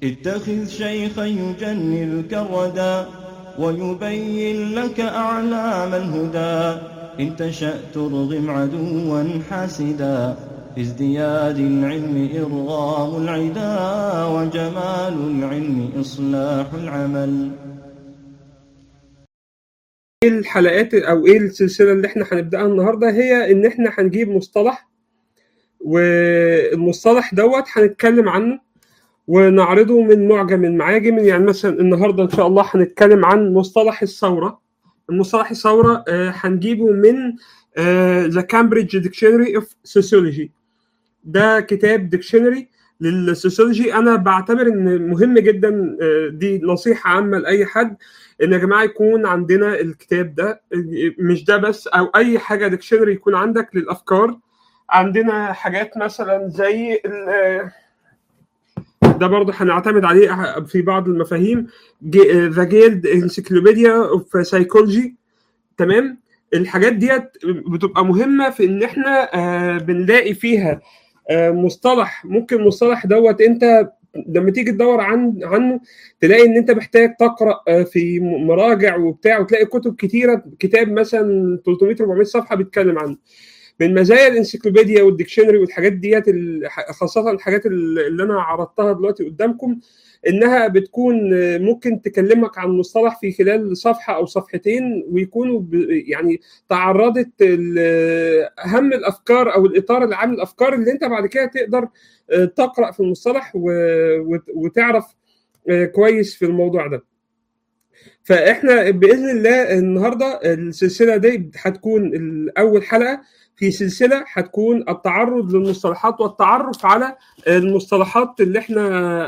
اتخذ شيخا يجنلك الردى ويبين لك أعلام الهدى إن تشأ ترغم عدوا حاسدا في ازدياد العلم إرغام العدا وجمال العلم إصلاح العمل ايه الحلقات او ايه السلسله اللي احنا هنبداها النهارده هي ان احنا هنجيب مصطلح والمصطلح دوت هنتكلم عنه ونعرضه من معجم من معاجم يعني مثلا النهارده ان شاء الله هنتكلم عن مصطلح الثوره المصطلح الثوره آه، هنجيبه من ذا كامبريدج ديكشنري اوف سوسيولوجي ده كتاب ديكشنري للسوسيولوجي انا بعتبر ان مهم جدا آه، دي نصيحه عامه لاي حد ان يا جماعه يكون عندنا الكتاب ده مش ده بس او اي حاجه ديكشنري يكون عندك للافكار عندنا حاجات مثلا زي ال- ده برضه هنعتمد عليه في بعض المفاهيم ذا جيلد انسيكلوبيديا اوف سايكولوجي تمام الحاجات ديت بتبقى مهمه في ان احنا آه، بنلاقي فيها آه، مصطلح ممكن المصطلح دوت انت لما تيجي تدور عن عنه تلاقي ان انت محتاج تقرا آه، في م- مراجع وبتاع وتلاقي كتب كتيره كتاب مثلا 300 400 صفحه بيتكلم عنه من مزايا الانسيكلوبيديا والديكشنري والحاجات ديت ال- خاصه الحاجات اللي انا عرضتها دلوقتي قدامكم انها بتكون آه، ممكن تكلمك عن مصطلح في خلال صفحه او صفحتين ويكونوا ب- يعني تعرضت ال- اهم الافكار او الاطار العام الافكار اللي انت بعد كده تقدر آه، تقرا في المصطلح و- وت- وتعرف آه، كويس في الموضوع ده فاحنا باذن الله النهارده السلسله دي هتكون اول حلقه في سلسله هتكون التعرض للمصطلحات والتعرف على المصطلحات اللي احنا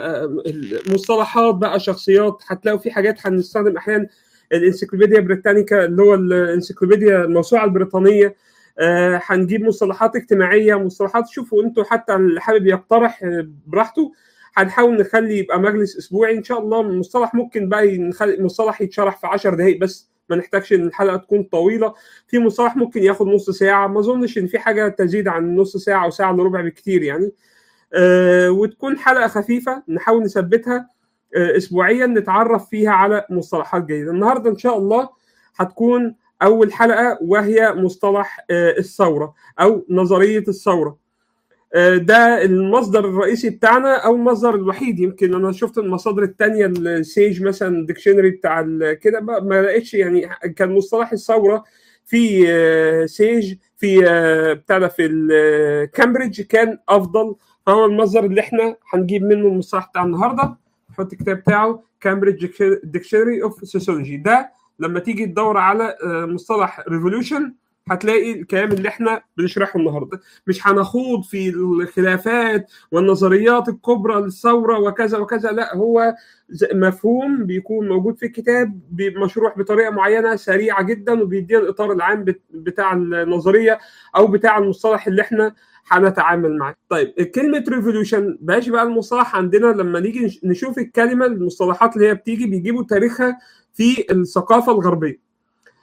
المصطلحات بقى شخصيات هتلاقوا في حاجات هنستخدم احيانا الانسيكلوبيديا بريتانيكا اللي هو الانسيكلوبيديا الموسوعه البريطانيه آه، هنجيب مصطلحات اجتماعيه مصطلحات شوفوا انتوا حتى اللي حابب يقترح آه، براحته هنحاول نخلي يبقى مجلس اسبوعي ان شاء الله المصطلح ممكن بقى نخلي المصطلح يتشرح في 10 دقائق بس ما نحتاجش ان الحلقه تكون طويله في مصطلح ممكن ياخد نص ساعه ما اظنش ان في حاجه تزيد عن نص ساعه او ساعه الا ربع بكتير يعني آه، وتكون حلقه خفيفه نحاول نثبتها آه، اسبوعيا نتعرف فيها على مصطلحات جديده النهارده ان شاء الله هتكون اول حلقه وهي مصطلح آه، الثوره او نظريه الثوره آه، ده المصدر الرئيسي بتاعنا او المصدر الوحيد يمكن انا شفت المصادر التانية السيج مثلا ديكشنري بتاع ال- كده ما ما لقيتش يعني كان مصطلح الثوره في آه، سيج في آه، بتاع ده في ال- كامبريدج كان افضل فهو المصدر اللي احنا هنجيب منه المصطلح بتاع النهارده نحط الكتاب بتاعه كامبريدج ديكشنري اوف سوسيولوجي ده لما تيجي تدور على آه، مصطلح ريفولوشن هتلاقي الكلام اللي احنا بنشرحه النهارده مش هنخوض في الخلافات والنظريات الكبرى للثوره وكذا وكذا لا هو ز- مفهوم بيكون موجود في الكتاب بي- مشروح بطريقه معينه سريعه جدا وبيدينا الاطار العام بت- بتاع النظريه او بتاع المصطلح اللي احنا هنتعامل معاه. طيب كلمه ريفولوشن بقاش بقى المصطلح عندنا لما نيجي نش- نشوف الكلمه المصطلحات اللي هي بتيجي بيجيبوا تاريخها في الثقافه الغربيه.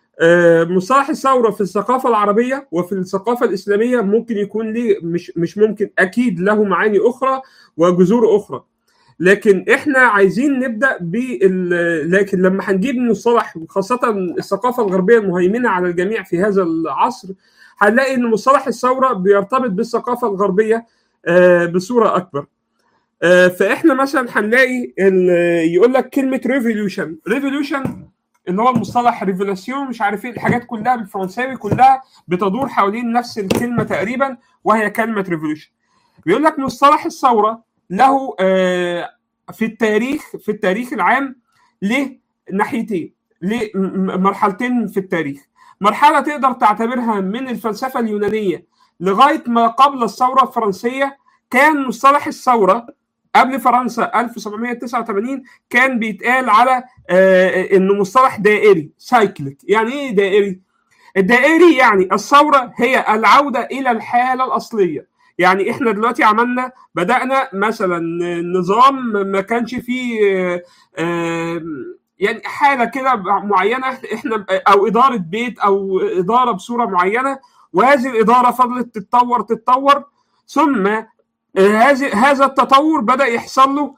آه، مصطلح الثوره في الثقافه العربيه وفي الثقافه الاسلاميه ممكن يكون ليه مش مش ممكن اكيد له معاني اخرى وجذور اخرى لكن احنا عايزين نبدا بال لكن لما هنجيب مصطلح خاصه الثقافه الغربيه المهيمنه على الجميع في هذا العصر هنلاقي ان مصطلح الثوره بيرتبط بالثقافه الغربيه آه، بصوره اكبر آه، فاحنا مثلا هنلاقي ال- يقول لك كلمه ريفولوشن ريفولوشن اللي هو المصطلح ريفولاسيون مش عارف ايه الحاجات كلها بالفرنساوي كلها بتدور حوالين نفس الكلمه تقريبا وهي كلمه ريفولوشن بيقول لك مصطلح الثوره له آه، في التاريخ في التاريخ العام له ناحيتين له م- مرحلتين في التاريخ مرحله تقدر تعتبرها من الفلسفه اليونانيه لغايه ما قبل الثوره الفرنسيه كان مصطلح الثوره قبل فرنسا 1789 كان بيتقال على آه، انه مصطلح دائري سايكليك يعني ايه دائري الدائري يعني الثوره هي العوده الى الحاله الاصليه يعني احنا دلوقتي عملنا بدانا مثلا نظام ما كانش فيه آه، آه، يعني حاله كده معينه احنا او اداره بيت او اداره بصوره معينه وهذه الاداره فضلت تتطور تتطور ثم هذا هذا التطور بدا يحصل له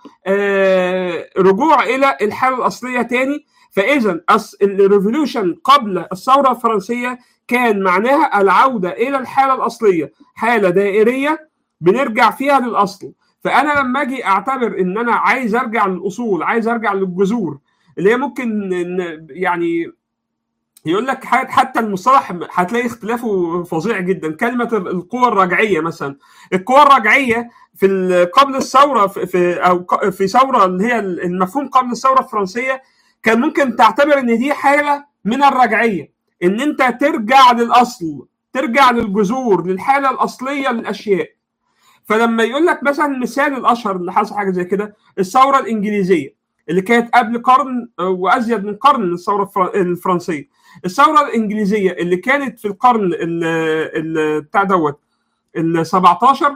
رجوع الى الحاله الاصليه تاني فاذا الريفولوشن قبل الثوره الفرنسيه كان معناها العوده الى الحاله الاصليه حاله دائريه بنرجع فيها للاصل فانا لما اجي اعتبر ان انا عايز ارجع للاصول عايز ارجع للجذور اللي هي ممكن يعني يقول لك حتى المصطلح هتلاقي اختلافه فظيع جدا كلمه القوى الرجعيه مثلا القوى الرجعيه في قبل الثوره في او في ثوره اللي هي المفهوم قبل الثوره الفرنسيه كان ممكن تعتبر ان دي حاله من الرجعيه ان انت ترجع للاصل ترجع للجذور للحاله الاصليه للاشياء فلما يقول لك مثلا المثال الاشهر اللي حصل حاجه زي كده الثوره الانجليزيه اللي كانت قبل قرن وازيد من قرن الثوره الفرنسيه الثوره الانجليزيه اللي كانت في القرن بتاع دوت ال 17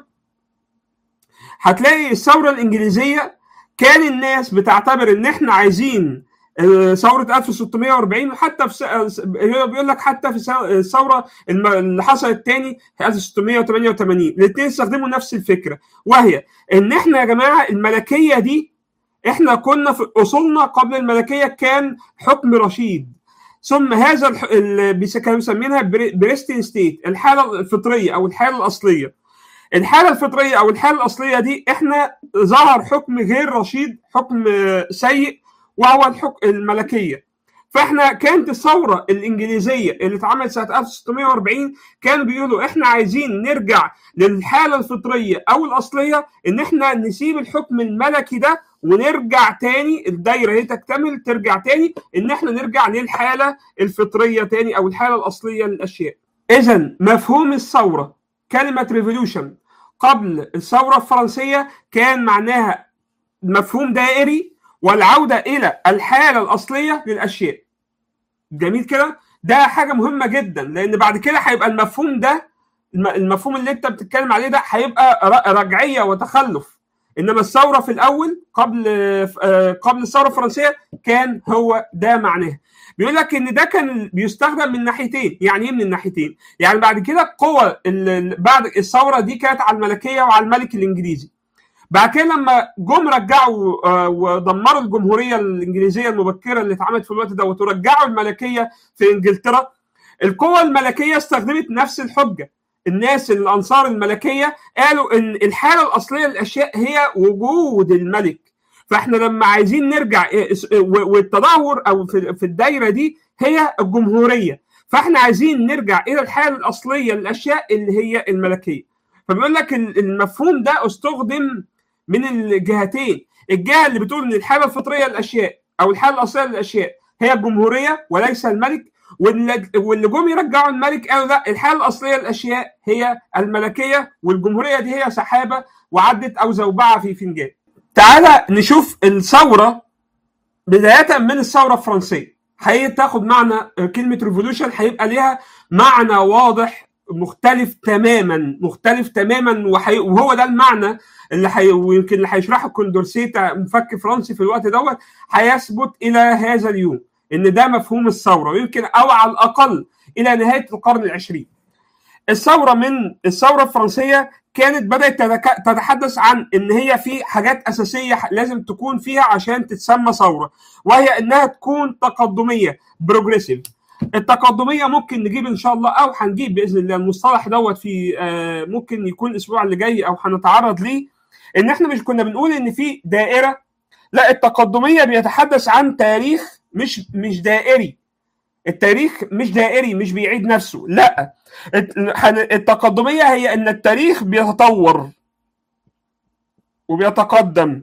هتلاقي الثوره الانجليزيه كان الناس بتعتبر ان احنا عايزين ثوره 1640 وحتى في بيقول لك حتى في الثوره اللي حصلت تاني في 1688 الاثنين استخدموا نفس الفكره وهي ان احنا يا جماعه الملكيه دي احنا كنا في اصولنا قبل الملكيه كان حكم رشيد ثم هذا اللي كانوا مسمينها بريستين ستيت الحاله الفطريه او الحاله الاصليه الحاله الفطريه او الحاله الاصليه دي احنا ظهر حكم غير رشيد حكم سيء وهو الحكم الملكيه فاحنا كانت الثوره الانجليزيه اللي اتعملت سنه 1640 كانوا بيقولوا احنا عايزين نرجع للحاله الفطريه او الاصليه ان احنا نسيب الحكم الملكي ده ونرجع تاني الدايره هي تكتمل ترجع تاني ان احنا نرجع للحاله الفطريه تاني او الحاله الاصليه للاشياء. اذا مفهوم الثوره كلمه ريفولوشن قبل الثوره الفرنسيه كان معناها مفهوم دائري والعوده الى الحاله الاصليه للاشياء. جميل كده؟ ده حاجه مهمه جدا لان بعد كده هيبقى المفهوم ده المفهوم اللي انت بتتكلم عليه ده هيبقى رجعيه وتخلف انما الثوره في الاول قبل قبل الثوره الفرنسيه كان هو ده معناها بيقول لك ان ده كان بيستخدم من ناحيتين يعني ايه من الناحيتين يعني بعد كده القوى بعد الثوره دي كانت على الملكيه وعلى الملك الانجليزي بعد كده لما جم رجعوا ودمروا الجمهوريه الانجليزيه المبكره اللي اتعملت في الوقت دوت ورجعوا الملكيه في انجلترا القوى الملكيه استخدمت نفس الحجه الناس الانصار الملكيه قالوا ان الحاله الاصليه للاشياء هي وجود الملك فاحنا لما عايزين نرجع والتدهور او في الدايره دي هي الجمهوريه فاحنا عايزين نرجع الى الحاله الاصليه للاشياء اللي هي الملكيه فبيقول لك المفهوم ده استخدم من الجهتين الجهه اللي بتقول ان الحاله الفطريه للاشياء او الحاله الاصليه للاشياء هي الجمهوريه وليس الملك واللي جم يرجعوا الملك قالوا لا الحاله الاصليه للاشياء هي الملكيه والجمهوريه دي هي سحابه وعدت او زوبعه في فنجان. تعالى نشوف الثوره بدايه من الثوره الفرنسيه. هي تاخد معنى كلمه ريفولوشن هيبقى ليها معنى واضح مختلف تماما مختلف تماما وحي... وهو ده المعنى اللي حي... ويمكن اللي هيشرحه كوندورسيتا مفكر فرنسي في الوقت دوت هيثبت الى هذا اليوم. ان ده مفهوم الثوره ويمكن او على الاقل الى نهايه القرن العشرين. الثوره من الثوره الفرنسيه كانت بدات تتحدث عن ان هي في حاجات اساسيه لازم تكون فيها عشان تتسمى ثوره وهي انها تكون تقدميه بروجريسيف. التقدميه ممكن نجيب ان شاء الله او هنجيب باذن الله المصطلح دوت في ممكن يكون الاسبوع اللي جاي او هنتعرض ليه ان احنا مش كنا بنقول ان في دائره لا التقدميه بيتحدث عن تاريخ مش مش دائري التاريخ مش دائري مش بيعيد نفسه لا التقدميه هي ان التاريخ بيتطور وبيتقدم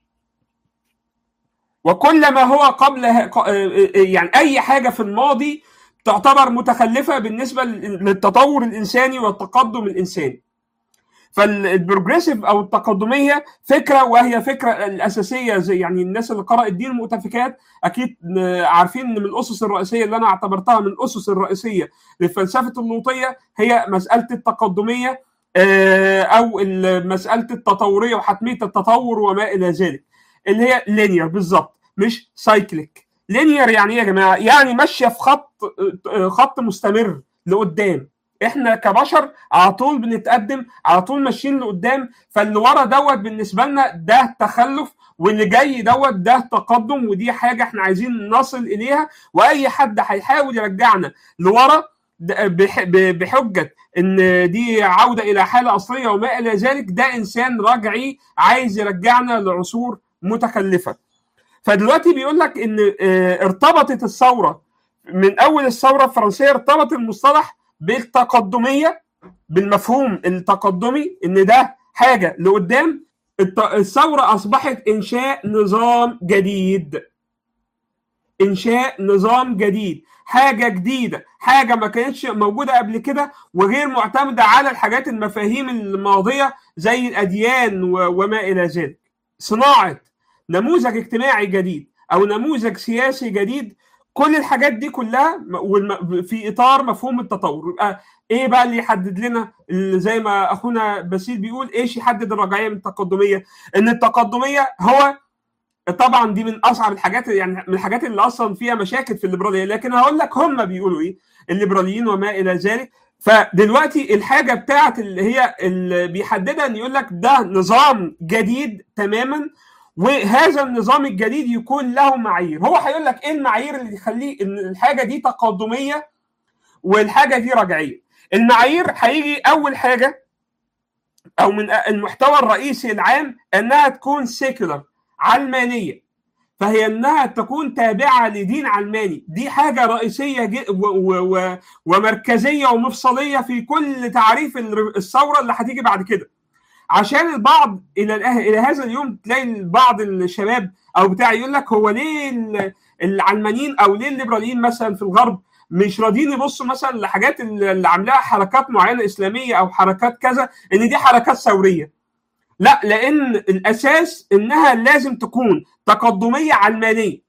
وكل ما هو قبل يعني اي حاجه في الماضي تعتبر متخلفه بالنسبه للتطور الانساني والتقدم الانساني فالبروجريسيف او التقدميه فكره وهي فكره الاساسيه زي يعني الناس اللي قرأت دين المؤتفكات اكيد عارفين ان من الاسس الرئيسيه اللي انا اعتبرتها من الاسس الرئيسيه لفلسفه اللوطيه هي مساله التقدميه او مساله التطوريه وحتميه التطور وما الى ذلك اللي هي لينير بالظبط مش سايكليك لينير يعني ايه يا جماعه يعني ماشيه في خط خط مستمر لقدام احنا كبشر على طول بنتقدم على طول ماشيين لقدام فاللي ورا دوت بالنسبه لنا ده تخلف واللي جاي دوت ده تقدم ودي حاجه احنا عايزين نصل اليها واي حد هيحاول يرجعنا لورا بحجه ان دي عوده الى حاله اصليه وما الى ذلك ده انسان رجعي عايز يرجعنا لعصور متخلفه فدلوقتي بيقول لك ان ارتبطت الثوره من اول الثوره الفرنسيه ارتبط المصطلح بالتقدميه بالمفهوم التقدمي ان ده حاجه لقدام الثوره اصبحت انشاء نظام جديد انشاء نظام جديد حاجه جديده حاجه ما كانتش موجوده قبل كده وغير معتمده على الحاجات المفاهيم الماضيه زي الاديان وما الى ذلك صناعه نموذج اجتماعي جديد او نموذج سياسي جديد كل الحاجات دي كلها في اطار مفهوم التطور يبقى ايه بقى اللي يحدد لنا زي ما اخونا باسيل بيقول ايش يحدد الرجعيه من التقدميه ان التقدميه هو طبعا دي من اصعب الحاجات يعني من الحاجات اللي اصلا فيها مشاكل في الليبراليه لكن هقول لك هم بيقولوا ايه الليبراليين وما الى ذلك فدلوقتي الحاجه بتاعت اللي هي اللي بيحددها ان يقول لك ده نظام جديد تماما وهذا النظام الجديد يكون له معايير هو هيقول لك ايه المعايير اللي يخليه ان الحاجه دي تقدميه والحاجه دي رجعيه المعايير هيجي اول حاجه او من المحتوى الرئيسي العام انها تكون سيكولار علمانيه فهي انها تكون تابعه لدين علماني دي حاجه رئيسيه و و و ومركزيه ومفصليه في كل تعريف الثوره اللي هتيجي بعد كده عشان البعض الى الى هذا اليوم تلاقي بعض الشباب او بتاع يقول لك هو ليه العلمانيين او ليه الليبراليين مثلا في الغرب مش راضيين يبصوا مثلا لحاجات اللي عاملاها حركات معينه اسلاميه او حركات كذا ان دي حركات ثوريه لا لان الاساس انها لازم تكون تقدميه علمانيه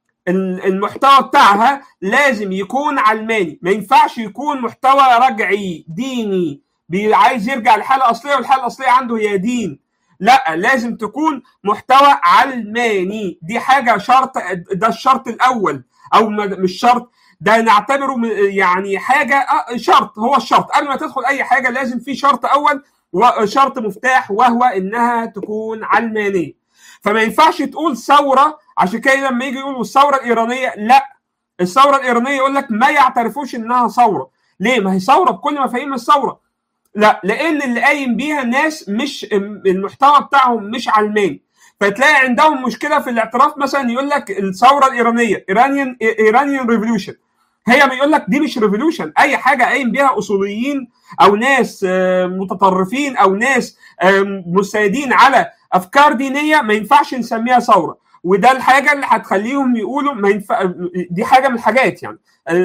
المحتوى بتاعها لازم يكون علماني ما ينفعش يكون محتوى رجعي ديني عايز يرجع للحاله الاصليه والحاله الاصليه عنده هي دين لا لازم تكون محتوى علماني دي حاجه شرط ده الشرط الاول او مش شرط ده نعتبره يعني حاجه شرط هو الشرط قبل ما تدخل اي حاجه لازم في شرط اول وشرط مفتاح وهو انها تكون علمانيه فما ينفعش تقول ثوره عشان كده لما يجي يقولوا الثوره الايرانيه لا الثوره الايرانيه يقول لك ما يعترفوش انها ثوره ليه ما هي ثوره بكل مفاهيم الثوره لا لان اللي قايم بيها ناس مش المحتوى بتاعهم مش علماني فتلاقي عندهم مشكله في الاعتراف مثلا يقول لك الثوره الايرانيه ايرانيان ايرانيان ريفولوشن هي بيقول لك دي مش ريفولوشن اي حاجه قايم بيها اصوليين او ناس متطرفين او ناس مستندين على افكار دينيه ما ينفعش نسميها ثوره وده الحاجه اللي هتخليهم يقولوا ما ينفع دي حاجه من الحاجات يعني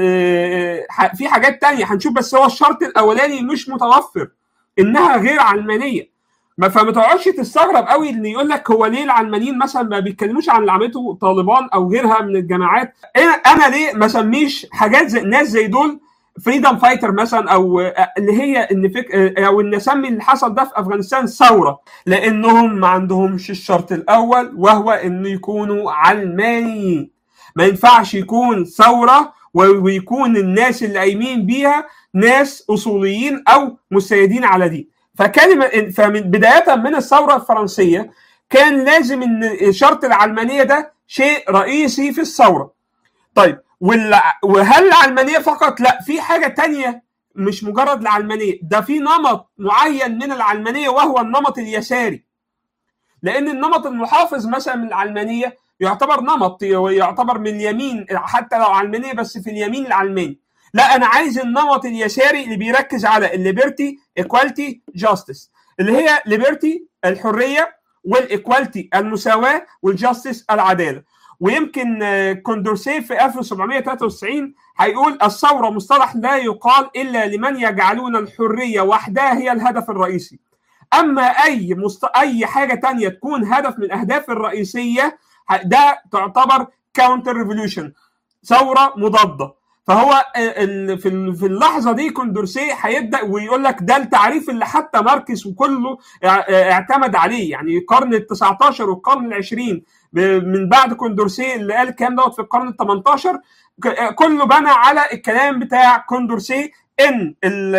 في حاجات تانية هنشوف بس هو الشرط الاولاني مش متوفر انها غير علمانيه ما فما تقعدش تستغرب قوي ان يقول لك هو ليه العلمانيين مثلا ما بيتكلموش عن اللي عملته طالبان او غيرها من الجماعات انا ليه ما اسميش حاجات زي ناس زي دول فريدم فايتر مثلا او اللي هي ان فك او ان اسمي اللي حصل ده في افغانستان ثوره لانهم ما عندهمش الشرط الاول وهو انه يكونوا علمانيين ما ينفعش يكون ثوره ويكون الناس اللي قايمين بيها ناس اصوليين او مستندين على دين فكلمه فمن بدايه من الثوره الفرنسيه كان لازم ان شرط العلمانيه ده شيء رئيسي في الثوره طيب وهل العلمانيه فقط لا في حاجه تانية مش مجرد العلمانيه ده في نمط معين من العلمانيه وهو النمط اليساري لان النمط المحافظ مثلا من العلمانيه يعتبر نمط يعتبر من اليمين حتى لو علمانيه بس في اليمين العلماني لا انا عايز النمط اليساري اللي بيركز على الليبرتي ايكواليتي جاستس اللي هي ليبرتي الحريه والايكواليتي المساواه والجاستس العداله ويمكن كوندورسيه في 1793 هيقول الثوره مصطلح لا يقال الا لمن يجعلون الحريه وحدها هي الهدف الرئيسي اما اي مست... اي حاجه تانية تكون هدف من الاهداف الرئيسيه ده تعتبر كاونتر ريفوليوشن ثوره مضاده فهو في في اللحظه دي كوندورسيه هيبدا ويقول لك ده التعريف اللي حتى ماركس وكله اعتمد عليه يعني القرن ال 19 والقرن ال 20 من بعد كوندورسيه اللي قال الكلام دوت في القرن ال 18 كله بنى على الكلام بتاع كوندورسيه ان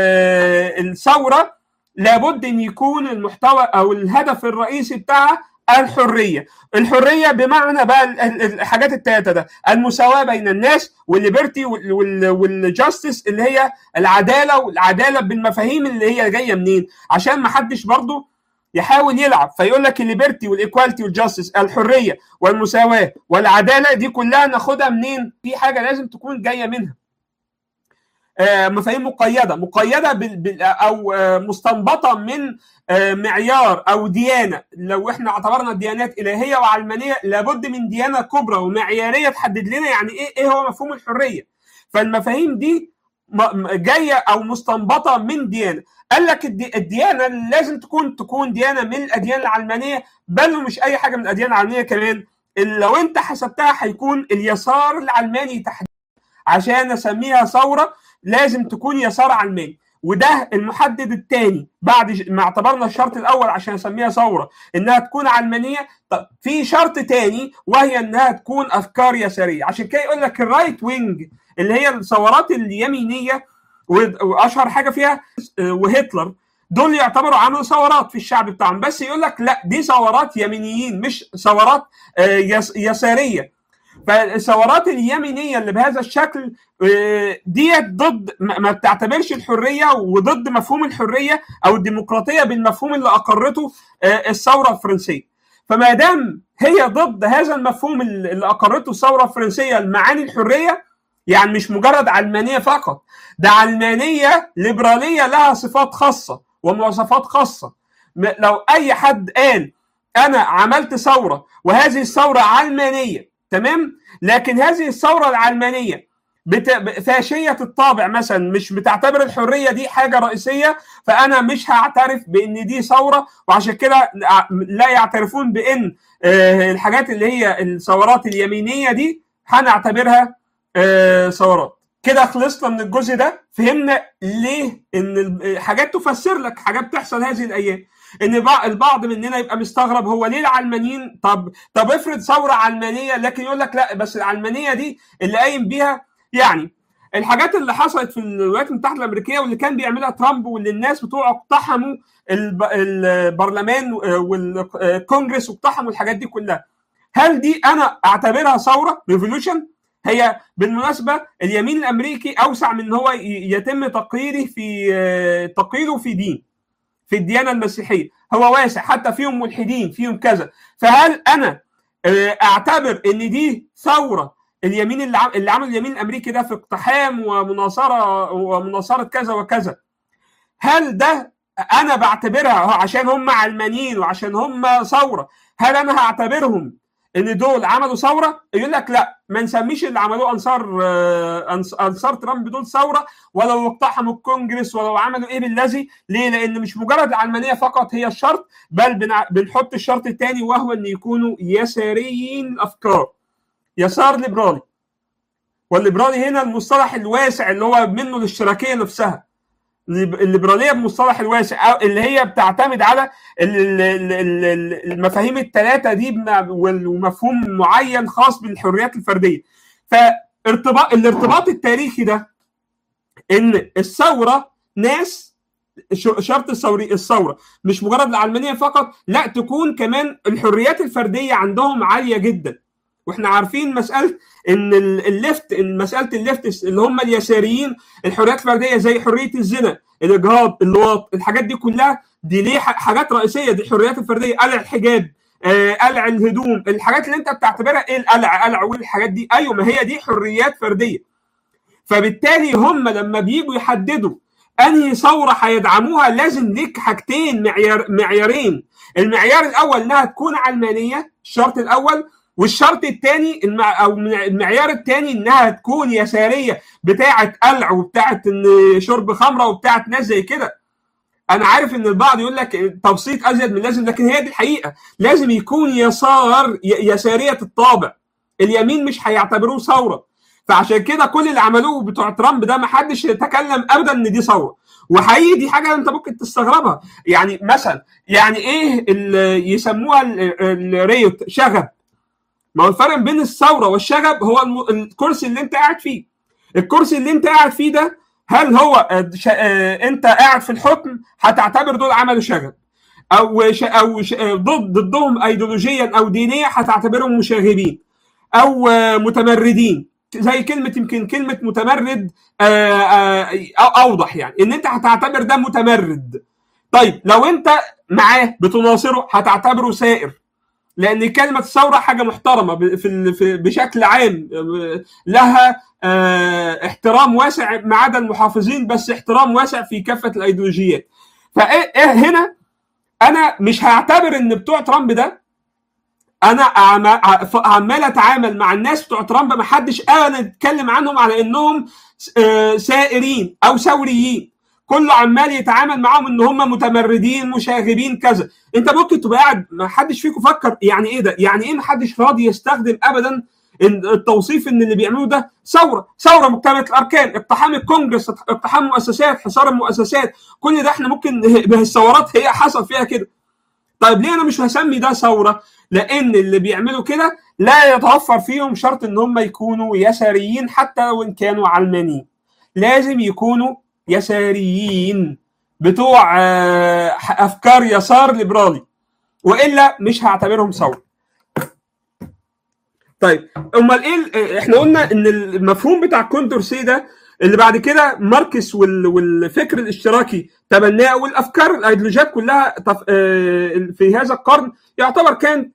الثوره لابد ان يكون المحتوى او الهدف الرئيسي بتاعها الحريه الحريه بمعنى بقى الحاجات الثلاثه ده المساواه بين الناس والليبرتي والجاستس اللي هي العداله والعداله بالمفاهيم اللي هي جايه منين عشان ما حدش برضه يحاول يلعب فيقول لك الليبرتي والايكواليتي والجاستس الحريه والمساواه والعداله دي كلها ناخدها منين في حاجه لازم تكون جايه منها مفاهيم مقيده مقيده بال او مستنبطه من معيار او ديانه لو احنا اعتبرنا الديانات الهيه وعلمانيه لابد من ديانه كبرى ومعياريه تحدد لنا يعني ايه ايه هو مفهوم الحريه فالمفاهيم دي جايه او مستنبطه من ديانه قال لك الديانه لازم تكون تكون ديانه من الاديان العلمانيه بل مش اي حاجه من الاديان العلمانيه كمان لو انت حسبتها هيكون اليسار العلماني تحديدا عشان اسميها ثوره لازم تكون يسار علماني وده المحدد الثاني بعد ما اعتبرنا الشرط الاول عشان نسميها ثوره انها تكون علمانيه طب في شرط ثاني وهي انها تكون افكار يساريه عشان كده يقول لك الرايت وينج اللي هي الثورات اليمينيه واشهر حاجه فيها وهتلر دول يعتبروا عملوا ثورات في الشعب بتاعهم بس يقول لك لا دي ثورات يمينيين مش ثورات يساريه فالثورات اليمينيه اللي بهذا الشكل ديت ضد ما بتعتبرش الحريه وضد مفهوم الحريه او الديمقراطيه بالمفهوم اللي اقرته الثوره الفرنسيه فما دام هي ضد هذا المفهوم اللي اقرته الثوره الفرنسيه المعاني الحريه يعني مش مجرد علمانيه فقط ده علمانيه ليبراليه لها صفات خاصه ومواصفات خاصه لو اي حد قال انا عملت ثوره وهذه الثوره علمانيه تمام لكن هذه الثوره العلمانيه بت... فاشيه الطابع مثلا مش بتعتبر الحريه دي حاجه رئيسيه فانا مش هعترف بان دي ثوره وعشان كده لا يعترفون بان الحاجات اللي هي الثورات اليمينيه دي هنعتبرها ثورات كده خلصنا من الجزء ده فهمنا ليه ان حاجات تفسر لك حاجات بتحصل هذه الايام ان البعض مننا يبقى مستغرب هو ليه العلمانيين طب طب افرض ثوره علمانيه لكن يقول لك لا بس العلمانيه دي اللي قايم بيها يعني الحاجات اللي حصلت في الولايات المتحده الامريكيه واللي كان بيعملها ترامب واللي الناس بتوعه اقتحموا البرلمان والكونجرس واقتحموا الحاجات دي كلها هل دي انا اعتبرها ثوره ريفولوشن هي بالمناسبه اليمين الامريكي اوسع من ان هو يتم تقريره في تقريره في دين في الديانه المسيحيه هو واسع حتى فيهم ملحدين فيهم كذا فهل انا اعتبر ان دي ثوره اليمين اللي عم اللي عمل اليمين الامريكي ده في اقتحام ومناصره ومناصره كذا وكذا هل ده انا بعتبرها عشان هم علمانيين وعشان هم ثوره هل انا هعتبرهم ان دول عملوا ثوره يقول لك لا ما نسميش اللي عملوه انصار انصار ترامب دول ثوره ولو اقتحموا الكونجرس ولو عملوا ايه بالذي ليه لان مش مجرد العلمانيه فقط هي الشرط بل بنحط الشرط الثاني وهو ان يكونوا يساريين الافكار يسار ليبرالي والليبرالي هنا المصطلح الواسع اللي هو منه الاشتراكيه نفسها الليبراليه بمصطلح الواسع اللي هي بتعتمد على المفاهيم الثلاثه دي ومفهوم معين خاص بالحريات الفرديه فارتباط الارتباط التاريخي ده ان الثوره ناس شرط الثوري الثوره مش مجرد العلمانيه فقط لا تكون كمان الحريات الفرديه عندهم عاليه جدا واحنا عارفين مساله ان الليفت مساله الليفت اللي هم اليساريين الحريات الفرديه زي حريه الزنا الاجهاض اللواط الحاجات دي كلها دي ليه حاجات رئيسيه دي الحريات الفرديه قلع الحجاب آه قلع الهدوم الحاجات اللي انت بتعتبرها ايه القلع قلع والحاجات دي ايوه ما هي دي حريات فرديه فبالتالي هم لما بييجوا يحددوا انهي ثوره هيدعموها لازم ليك حاجتين معيار معيارين المعيار الاول انها تكون علمانيه الشرط الاول والشرط الثاني المع... او المعيار الثاني انها تكون يساريه بتاعه قلع وبتاعه ان شرب خمره وبتاعه ناس زي كده انا عارف ان البعض يقول لك تبسيط ازيد من لازم لكن هي دي الحقيقه لازم يكون يسار يساريه الطابع اليمين مش هيعتبروه ثوره فعشان كده كل اللي عملوه بتوع ترامب ده ما حدش تكلم ابدا ان دي ثوره وحقيقي دي حاجه انت ممكن تستغربها يعني مثلا يعني ايه اللي يسموها الريوت شغب ما هو الفرق بين الثوره والشغب هو الكرسي اللي انت قاعد فيه الكرسي اللي انت قاعد فيه ده هل هو آه، ش- آه، انت قاعد في الحكم هتعتبر دول عملوا شغب او ش- او ش- آه، ضد ضدهم ايديولوجيا او دينيا هتعتبرهم مشاغبين او آه، متمردين زي كلمه يمكن كلمه متمرد آه، آه، أو- اوضح يعني ان انت هتعتبر ده متمرد طيب لو انت معاه بتناصره هتعتبره سائر لان كلمه الثوره حاجه محترمه ب- في ال- في- بشكل عام آه، لها آه، احترام واسع ما عدا المحافظين بس احترام واسع في كافه الايديولوجيات فهنا انا مش هعتبر ان بتوع ترامب ده انا عم- ع- ف- عمال اتعامل مع الناس بتوع ترامب ما حدش انا اتكلم عنهم على انهم س- آه، سائرين او ثوريين كله عمال يتعامل معاهم ان هم متمردين مشاغبين كذا انت ممكن تبقى قاعد ما حدش فيكم فكر يعني ايه ده يعني ايه ما حدش راضي يستخدم ابدا إن التوصيف ان اللي بيعملوه ده ثوره ثوره مكتمله الاركان اقتحام الكونجرس اقتحام مؤسسات حصار المؤسسات كل ده احنا ممكن ما هي الثورات هي حصل فيها كده طيب ليه انا مش هسمي ده ثوره لان اللي بيعملوا كده لا يتوفر فيهم شرط ان هم يكونوا يساريين حتى وان كانوا علمانيين لازم يكونوا يساريين بتوع آه، افكار يسار ليبرالي والا مش هعتبرهم ثوره طيب امال ايه ال- احنا قلنا ان المفهوم بتاع كوندورسي ده اللي بعد كده ماركس وال- والفكر الاشتراكي تبناه والافكار الايديولوجيات كلها تف- آه، في هذا القرن يعتبر كان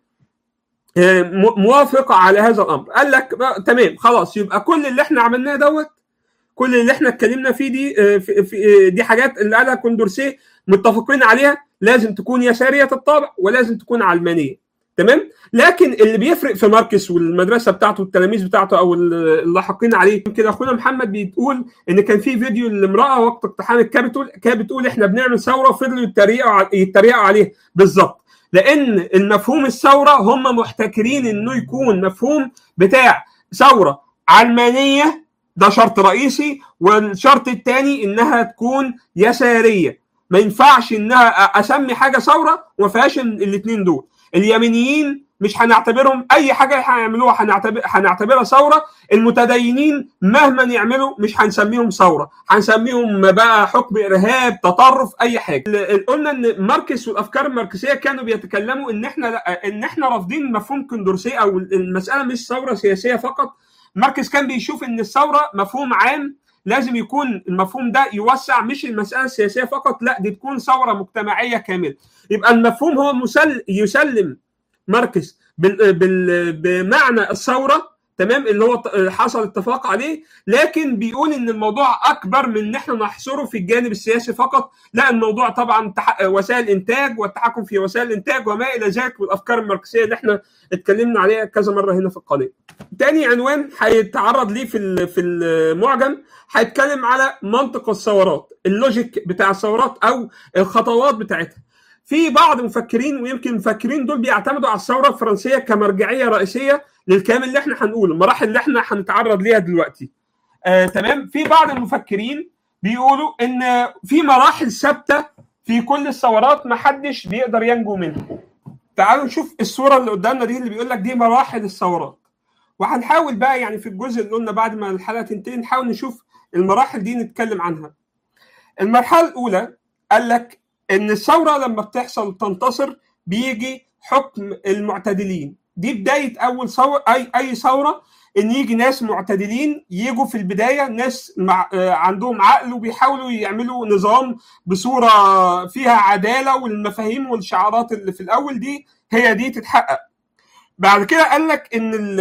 آه، م- موافقه على هذا الامر قال لك بقى تمام خلاص يبقى كل اللي احنا عملناه دوت كل اللي احنا اتكلمنا فيه دي آه، في في- آه، دي حاجات اللي قالها كوندورسي متفقين عليها لازم تكون يساريه الطابع ولازم تكون علمانيه تمام لكن اللي بيفرق في ماركس والمدرسه بتاعته والتلاميذ بتاعته او اللاحقين عليه كده اخونا محمد بيقول ان كان في فيديو لامراه وقت اقتحام الكابيتول كانت بتقول احنا بنعمل ثوره وفضلوا يتريقوا ع- يتريقوا عليها بالظبط لان المفهوم الثوره هم محتكرين انه يكون مفهوم بتاع ثوره علمانيه ده شرط رئيسي والشرط الثاني انها تكون يساريه ما ينفعش انها أ- اسمي حاجه ثوره وما فيهاش الاثنين دول اليمينيين مش هنعتبرهم اي حاجه هيعملوها هنعتبر هنعتبرها ثوره المتدينين مهما يعملوا مش هنسميهم ثوره هنسميهم بقى حكم ارهاب تطرف اي حاجه ال- قلنا ان ماركس والافكار الماركسيه كانوا بيتكلموا ان احنا لا ان احنا رافضين مفهوم كوندورسي او المساله مش ثوره سياسيه فقط ماركس كان بيشوف ان الثوره مفهوم عام لازم يكون المفهوم ده يوسع مش المساله السياسيه فقط لا دي تكون ثوره مجتمعيه كامله يبقى المفهوم هو مسل يسلم ماركس بال... بال... بمعنى الثوره تمام اللي هو ت- حصل اتفاق عليه لكن بيقول ان الموضوع اكبر من ان احنا نحصره في الجانب السياسي فقط لا الموضوع طبعا تح... وسائل انتاج والتحكم في وسائل الانتاج وما الى ذلك والافكار الماركسيه اللي احنا اتكلمنا عليها كذا مره هنا في القناه. تاني عنوان هيتعرض ليه في ال- في المعجم هيتكلم على منطق الثورات اللوجيك بتاع الثورات او الخطوات بتاعتها في بعض مفكرين ويمكن المفكرين دول بيعتمدوا على الثوره الفرنسيه كمرجعيه رئيسيه للكلام اللي احنا هنقوله المراحل اللي احنا هنتعرض ليها دلوقتي آه تمام في بعض المفكرين بيقولوا ان في مراحل ثابته في كل الثورات ما حدش بيقدر ينجو منها تعالوا نشوف الصوره اللي قدامنا دي اللي بيقول لك دي مراحل الثورات وهنحاول بقى يعني في الجزء اللي قلنا بعد ما الحلقه تنتهي نحاول نشوف المراحل دي نتكلم عنها المرحله الاولى قال لك ان الثوره لما بتحصل تنتصر بيجي حكم المعتدلين دي بدايه اول ثوره اي اي ثوره ان يجي ناس معتدلين يجوا في البدايه ناس مع آه، عندهم عقل وبيحاولوا يعملوا نظام بصوره فيها عداله والمفاهيم والشعارات اللي في الاول دي هي دي تتحقق بعد كده قال لك ان ال-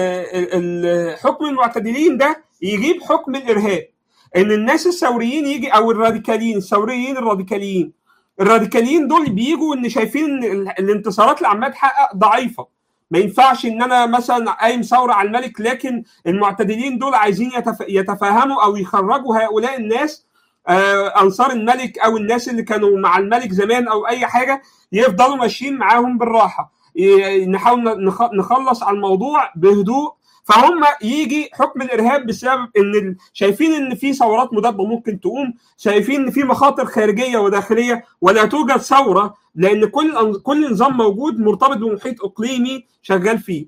ال- حكم المعتدلين ده يجيب حكم الارهاب ان الناس الثوريين يجي او الراديكاليين الثوريين الراديكاليين الراديكاليين دول بيجوا ان شايفين ان ال- الانتصارات اللي عماله تحقق ضعيفه ما ينفعش ان انا مثلا قايم ثوره على الملك لكن المعتدلين دول عايزين يتف... يتفاهموا او يخرجوا هؤلاء الناس آه انصار الملك او الناس اللي كانوا مع الملك زمان او اي حاجه يفضلوا ماشيين معاهم بالراحه ي- نحاول نخ- نخلص على الموضوع بهدوء فهم يجي حكم الارهاب بسبب ان ال- شايفين ان في ثورات مضاده ممكن تقوم شايفين ان في مخاطر خارجيه وداخليه ولا توجد ثوره لان كل كل نظام موجود مرتبط بمحيط اقليمي شغال فيه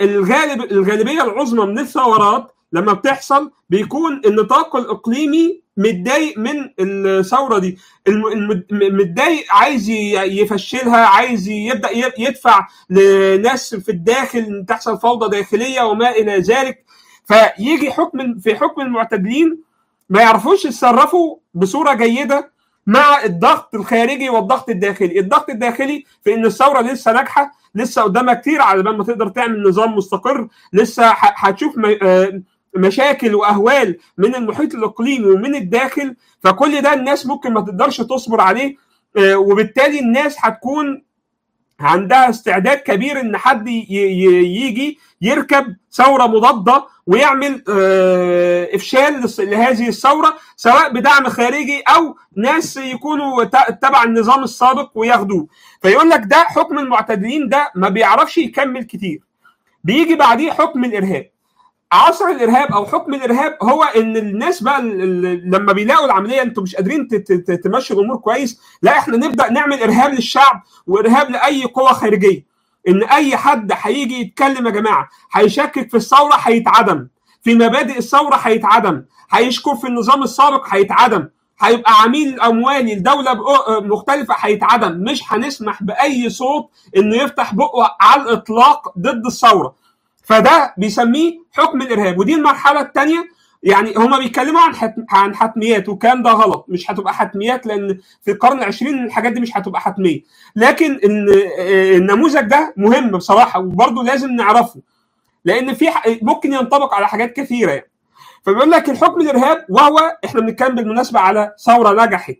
فالغالب الغالبيه العظمى من الثورات لما بتحصل بيكون النطاق الاقليمي متضايق من الثوره دي الم- الم- متضايق عايز ي- يفشلها عايز يبدا ي- يدفع لناس في الداخل إن تحصل فوضى داخليه وما الى ذلك فيجي حكم في حكم المعتدلين ما يعرفوش يتصرفوا بصوره جيده مع الضغط الخارجي والضغط الداخلي الضغط الداخلي في ان الثوره لسه ناجحه لسه قدامها كتير على بال ما تقدر تعمل نظام مستقر لسه ح- هتشوف م- آه، مشاكل واهوال من المحيط الاقليمي ومن الداخل فكل ده الناس ممكن ما تقدرش تصبر عليه آه، وبالتالي الناس هتكون عندها استعداد كبير ان حد ي- ي- يجي يركب ثوره مضاده ويعمل آه، افشال لس- لهذه الثوره سواء بدعم خارجي او ناس يكونوا ت- تبع النظام السابق وياخدوه فيقول لك ده حكم المعتدلين ده ما بيعرفش يكمل كتير بيجي بعديه حكم الارهاب عصر الارهاب او حكم الارهاب هو ان الناس بقى ال- ال- لما بيلاقوا العمليه انتوا مش قادرين ت- ت- تمشوا الامور كويس لا احنا نبدا نعمل ارهاب للشعب وارهاب لاي قوه خارجيه ان اي حد هيجي يتكلم يا جماعه هيشكك في الثوره هيتعدم في مبادئ الثوره هيتعدم هيشكر في النظام السابق هيتعدم هيبقى عميل اموالي لدوله بقو- مختلفه هيتعدم مش هنسمح باي صوت انه يفتح بقه على الاطلاق ضد الثوره فده بيسميه حكم الارهاب ودي المرحله الثانيه يعني هما بيتكلموا عن حتم عن حتميات والكلام ده غلط مش هتبقى حتميات لان في القرن العشرين الحاجات دي مش هتبقى حتميه لكن ال- آه، النموذج ده مهم بصراحه وبرضه لازم نعرفه لان في ح- ممكن ينطبق على حاجات كثيره يعني فبيقول لك الحكم الارهاب وهو احنا بنتكلم بالمناسبه على ثوره نجحت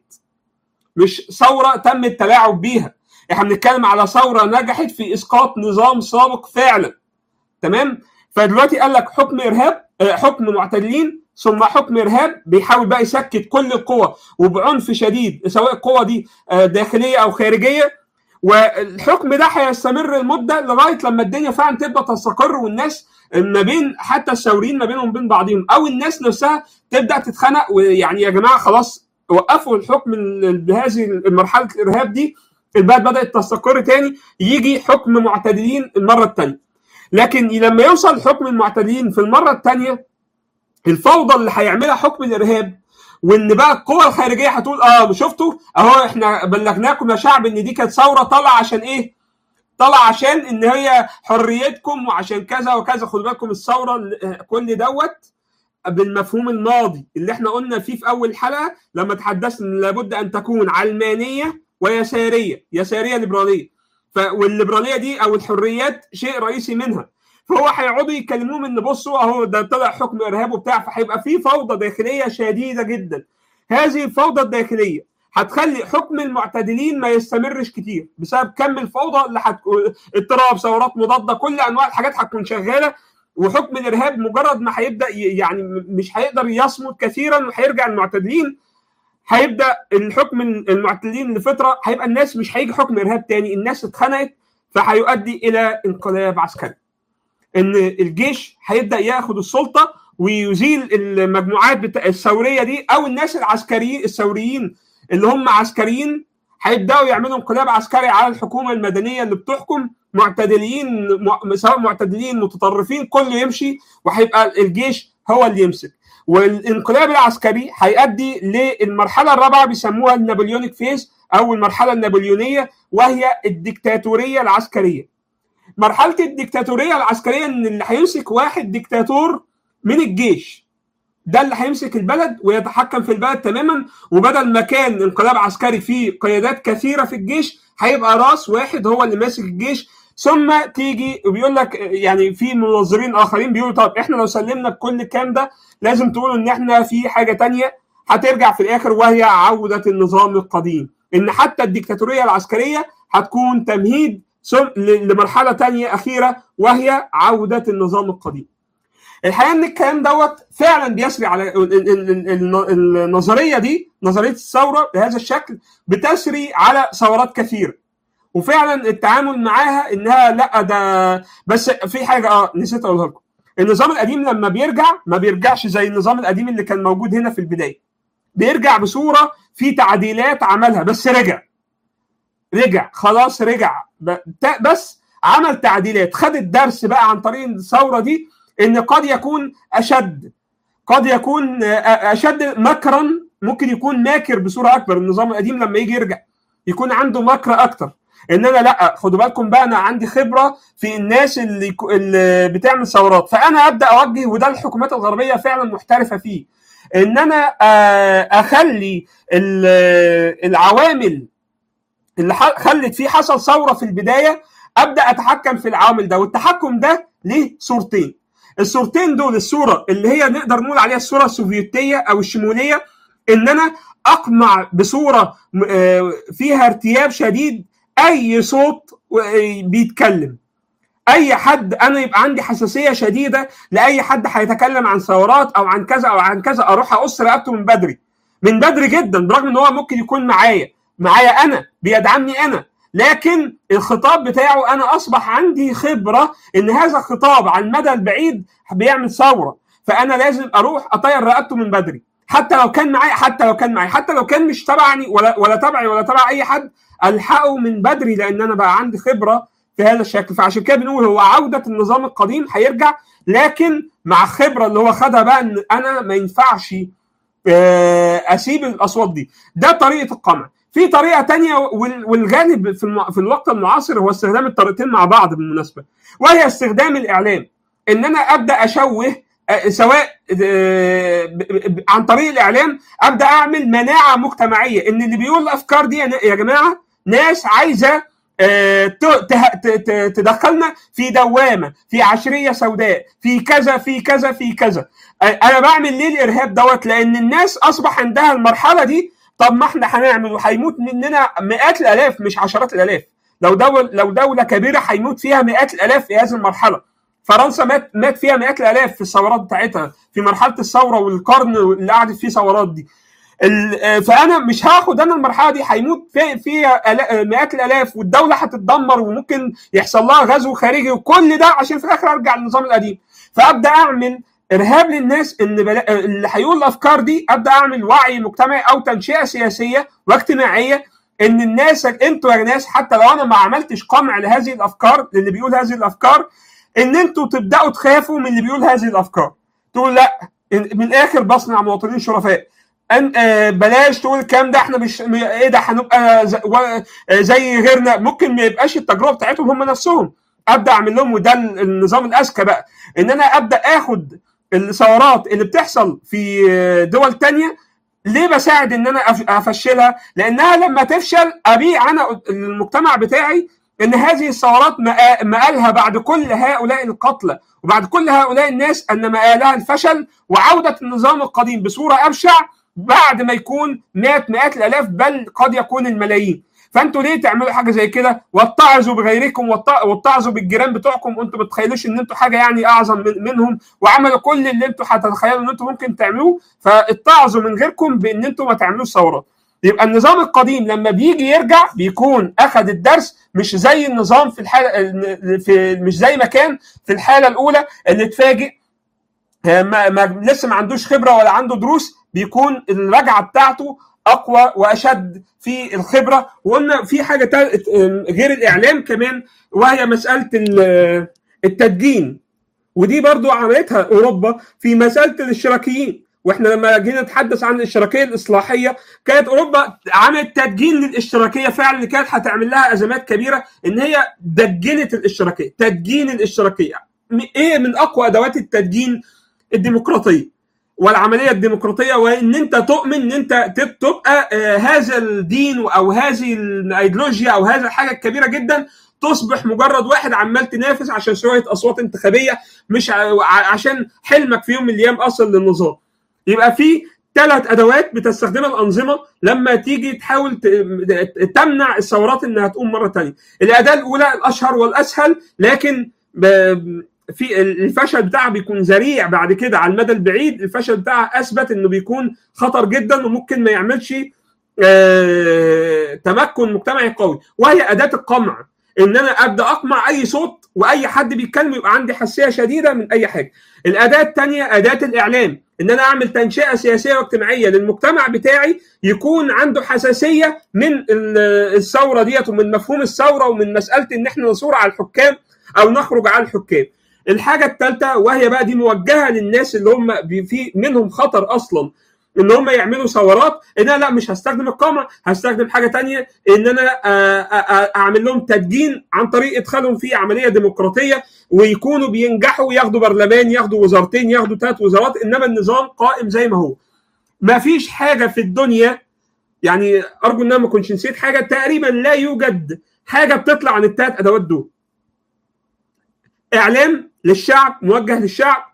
مش ثوره تم التلاعب بيها احنا بنتكلم على ثوره نجحت في اسقاط نظام سابق فعلا تمام فدلوقتي قال لك حكم ارهاب آه، حكم معتدلين ثم حكم ارهاب بيحاول بقى يسكت كل القوى وبعنف شديد سواء القوى دي آه، داخليه او خارجيه والحكم ده هيستمر المده لغايه لما الدنيا فعلا تبدا تستقر والناس ما بين حتى الثوريين ما بينهم وبين بعضهم او الناس نفسها تبدا تتخانق ويعني يا جماعه خلاص وقفوا الحكم ال- بهذه مرحله الارهاب دي البلد بدات تستقر تاني يجي حكم معتدلين المره الثانيه لكن لما يوصل حكم المعتدلين في المره الثانيه الفوضى اللي هيعملها حكم الارهاب وان بقى القوى الخارجيه هتقول اه شفتوا اهو احنا بلغناكم يا شعب ان دي كانت ثوره طالعه عشان ايه؟ طالعه عشان ان هي حريتكم وعشان كذا وكذا خدوا بالكم الثوره اللي- كل دوت بالمفهوم الماضي اللي احنا قلنا فيه في اول حلقه لما تحدثنا ان لابد ان تكون علمانيه ويساريه يساريه ليبراليه ف والليبراليه دي او الحريات شيء رئيسي منها فهو هيقعدوا يكلموهم ان بصوا اهو ده طلع حكم ارهاب وبتاع فهيبقى في فوضى داخليه شديده جدا هذه الفوضى الداخليه هتخلي حكم المعتدلين ما يستمرش كتير بسبب كم الفوضى اللي هت... اضطراب ثورات مضاده كل انواع الحاجات هتكون شغاله وحكم الارهاب مجرد ما هيبدا ي- يعني مش هيقدر يصمد كثيرا وهيرجع المعتدلين هيبدا الحكم المعتدلين لفتره هيبقى الناس مش هيجي حكم ارهاب تاني الناس اتخنقت فهيؤدي الى انقلاب عسكري ان الجيش هيبدا ياخد السلطه ويزيل المجموعات بتا... الثوريه دي او الناس العسكريين الثوريين اللي هم عسكريين هيبداوا يعملوا انقلاب عسكري على الحكومه المدنيه اللي بتحكم معتدلين م... سواء معتدلين متطرفين كله يمشي وهيبقى الجيش هو اللي يمسك والانقلاب العسكري هيؤدي للمرحله الرابعه بيسموها النابليونيك فيز او المرحله النابليونيه وهي الديكتاتوريه العسكريه مرحله الديكتاتوريه العسكريه ان اللي هيمسك واحد ديكتاتور من الجيش ده اللي هيمسك البلد ويتحكم في البلد تماما وبدل ما كان انقلاب عسكري فيه قيادات كثيره في الجيش هيبقى راس واحد هو اللي ماسك الجيش ثم تيجي وبيقول لك يعني في منظرين اخرين بيقولوا طب احنا لو سلمنا كل الكلام ده لازم تقولوا ان احنا في حاجه تانية هترجع في الاخر وهي عوده النظام القديم ان حتى الديكتاتوريه العسكريه هتكون تمهيد ثم لمرحله تانية اخيره وهي عوده النظام القديم الحقيقه ان الكلام دوت فعلا بيسري على ال- ال- ال- ال- النظريه دي نظريه الثوره بهذا الشكل بتسري على ثورات كثيره وفعلا التعامل معاها انها لا ده بس في حاجه اه نسيت اقولها لكم النظام القديم لما بيرجع ما بيرجعش زي النظام القديم اللي كان موجود هنا في البدايه بيرجع بصوره في تعديلات عملها بس رجع رجع خلاص رجع ب- ت- بس عمل تعديلات خد الدرس بقى عن طريق الثوره دي ان قد يكون اشد قد يكون آه، اشد مكرا ممكن يكون ماكر بصوره اكبر النظام القديم لما يجي يرجع يكون عنده مكر اكتر ان انا لا خدوا بالكم بقى انا عندي خبره في الناس اللي, يكو- اللي بتعمل ثورات فانا ابدا اوجه وده الحكومات الغربيه فعلا محترفه فيه ان انا آه، اخلي ال- العوامل اللي ح- خلت فيه حصل ثوره في البدايه ابدا اتحكم في العوامل ده والتحكم ده ليه صورتين الصورتين دول الصوره اللي هي نقدر نقول عليها الصوره السوفيتيه او الشموليه ان انا اقمع بصوره م- آه، فيها ارتياب شديد اي صوت آه، بيتكلم اي حد انا يبقى عندي حساسيه شديده لاي حد هيتكلم عن ثورات او عن كذا او عن كذا اروح اقص رقبته من بدري من بدري جدا برغم ان هو ممكن يكون معايا معايا انا بيدعمني انا لكن الخطاب بتاعه انا اصبح عندي خبره ان هذا الخطاب على المدى البعيد بيعمل ثوره فانا لازم اروح اطير رقبته من بدري حتى لو كان معايا حتى لو كان معايا حتى لو كان مش تبعني ولا ولا تبعي ولا تبع اي حد الحقه من بدري لان انا بقى عندي خبره في هذا الشكل فعشان كده بنقول هو عوده النظام القديم هيرجع لكن مع الخبره اللي هو خدها بقى ان انا ما ينفعش آه، اسيب الاصوات دي ده طريقه القمع في طريقه تانية وال- والغالب في الم- في الوقت المعاصر هو استخدام الطريقتين مع بعض بالمناسبه وهي استخدام الاعلام ان انا ابدا اشوه آه، سواء آه، ب- ب- عن طريق الاعلام ابدا اعمل مناعه مجتمعيه ان اللي بيقول الافكار دي يا يا جماعه ناس عايزه آه، ت- ته- ت- ت- تدخلنا في دوامه في عشريه سوداء في كذا في كذا في كذا آه، انا بعمل ليه الارهاب دوت لان الناس اصبح عندها المرحله دي طب ما احنا هنعمل وهيموت مننا مئات الالاف مش عشرات الالاف لو دولة لو دوله كبيره هيموت فيها مئات الالاف في هذه المرحله فرنسا مات مات فيها مئات الالاف في الثورات بتاعتها في مرحله الثوره والقرن اللي قعدت فيه ثورات دي ال- آه، فانا مش هاخد انا المرحله دي هيموت في- فيها آلا- آه، مئات الالاف والدوله هتتدمر وممكن يحصل لها غزو خارجي وكل ده عشان في الاخر ارجع للنظام القديم فابدا اعمل ارهاب للناس ان بلا... آه، اللي هيقول الافكار دي ابدا اعمل وعي مجتمعي او تنشئه سياسيه واجتماعيه ان الناس انتوا يا ناس حتى لو انا ما عملتش قمع لهذه الافكار للي بيقول هذه الافكار ان انتوا تبداوا تخافوا من اللي بيقول هذه الافكار تقول لا من الاخر بصنع مواطنين شرفاء أن آه بلاش تقول الكلام ده احنا مش م- ايه ده هنبقى ز- و- آه زي غيرنا ممكن ما يبقاش التجربه بتاعتهم هم نفسهم ابدا اعمل لهم وده ال- النظام الاذكى بقى ان انا ابدا اخد الثورات اللي بتحصل في آه، دول تانية ليه بساعد ان انا أف- افشلها لانها لما تفشل ابيع انا المجتمع بتاعي ان هذه الثورات مآ- مآلها بعد كل هؤلاء القتلى وبعد كل هؤلاء الناس ان مآلها الفشل وعوده النظام القديم بصوره ابشع بعد ما يكون مات مئات الالاف بل قد يكون الملايين فانتوا ليه تعملوا حاجه زي كده واتعظوا بغيركم وات- واتعظوا بالجيران بتوعكم وانتوا ما تتخيلوش ان انتوا حاجه يعني اعظم من- منهم وعملوا كل اللي انتوا هتتخيلوا ان انتوا ممكن تعملوه فاتعظوا من غيركم بان انتوا ما تعملوش ثورات يبقى النظام القديم لما بيجي يرجع بيكون اخذ الدرس مش زي النظام في الحاله في مش زي ما كان في الحاله الاولى اللي اتفاجئ ما ما لسه ما عندوش خبره ولا عنده دروس بيكون الرجعه بتاعته اقوى واشد في الخبره وقلنا في حاجه تالت غير الاعلام كمان وهي مساله ال- التدجين ودي برضو عملتها اوروبا في مساله الاشتراكيين واحنا لما جينا نتحدث عن الاشتراكيه الاصلاحيه كانت اوروبا عملت تدجين للاشتراكيه فعلا اللي كانت هتعمل لها ازمات كبيره ان هي دجنت الاشتراكيه تدجين الاشتراكيه م- ايه من اقوى ادوات التدجين الديمقراطيه والعمليه الديمقراطيه وان انت تؤمن ان انت تب- تبقى آه، هذا الدين او هذه الايديولوجيا او هذا الحاجه الكبيره جدا تصبح مجرد واحد عمال تنافس عشان شويه اصوات انتخابيه مش ع- عشان حلمك في يوم من الايام اصل للنظام يبقى في ثلاث ادوات بتستخدمها الانظمه لما تيجي تحاول ت- تمنع الثورات انها تقوم مره ثانيه الاداه الاولى الاشهر والاسهل لكن ب- في الفشل بتاعها بيكون ذريع بعد كده على المدى البعيد الفشل بتاعها اثبت انه بيكون خطر جدا وممكن ما يعملش آه، تمكن مجتمعي قوي وهي اداه القمع ان انا ابدا اقمع اي صوت واي حد بيتكلم يبقى عندي حساسيه شديده من اي حاجه الاداه الثانيه اداه الاعلام ان انا اعمل تنشئه سياسيه واجتماعيه للمجتمع بتاعي يكون عنده حساسيه من ال- الثوره ديت ومن مفهوم الثوره ومن مساله ان احنا نثور على الحكام او نخرج على الحكام الحاجه الثالثه وهي بقى دي موجهه للناس اللي هم بي- في منهم خطر اصلا ان هم يعملوا ثورات ان انا لا مش هستخدم القمع هستخدم حاجه تانية ان انا اعمل لهم تدجين عن طريق ادخالهم في عمليه ديمقراطيه ويكونوا بينجحوا ياخدوا برلمان ياخدوا وزارتين ياخدوا ثلاث وزارات انما النظام قائم زي ما هو ما فيش حاجه في الدنيا يعني ارجو ان انا ما اكونش نسيت حاجه تقريبا لا يوجد حاجه بتطلع عن الثلاث ادوات دول اعلام للشعب موجه للشعب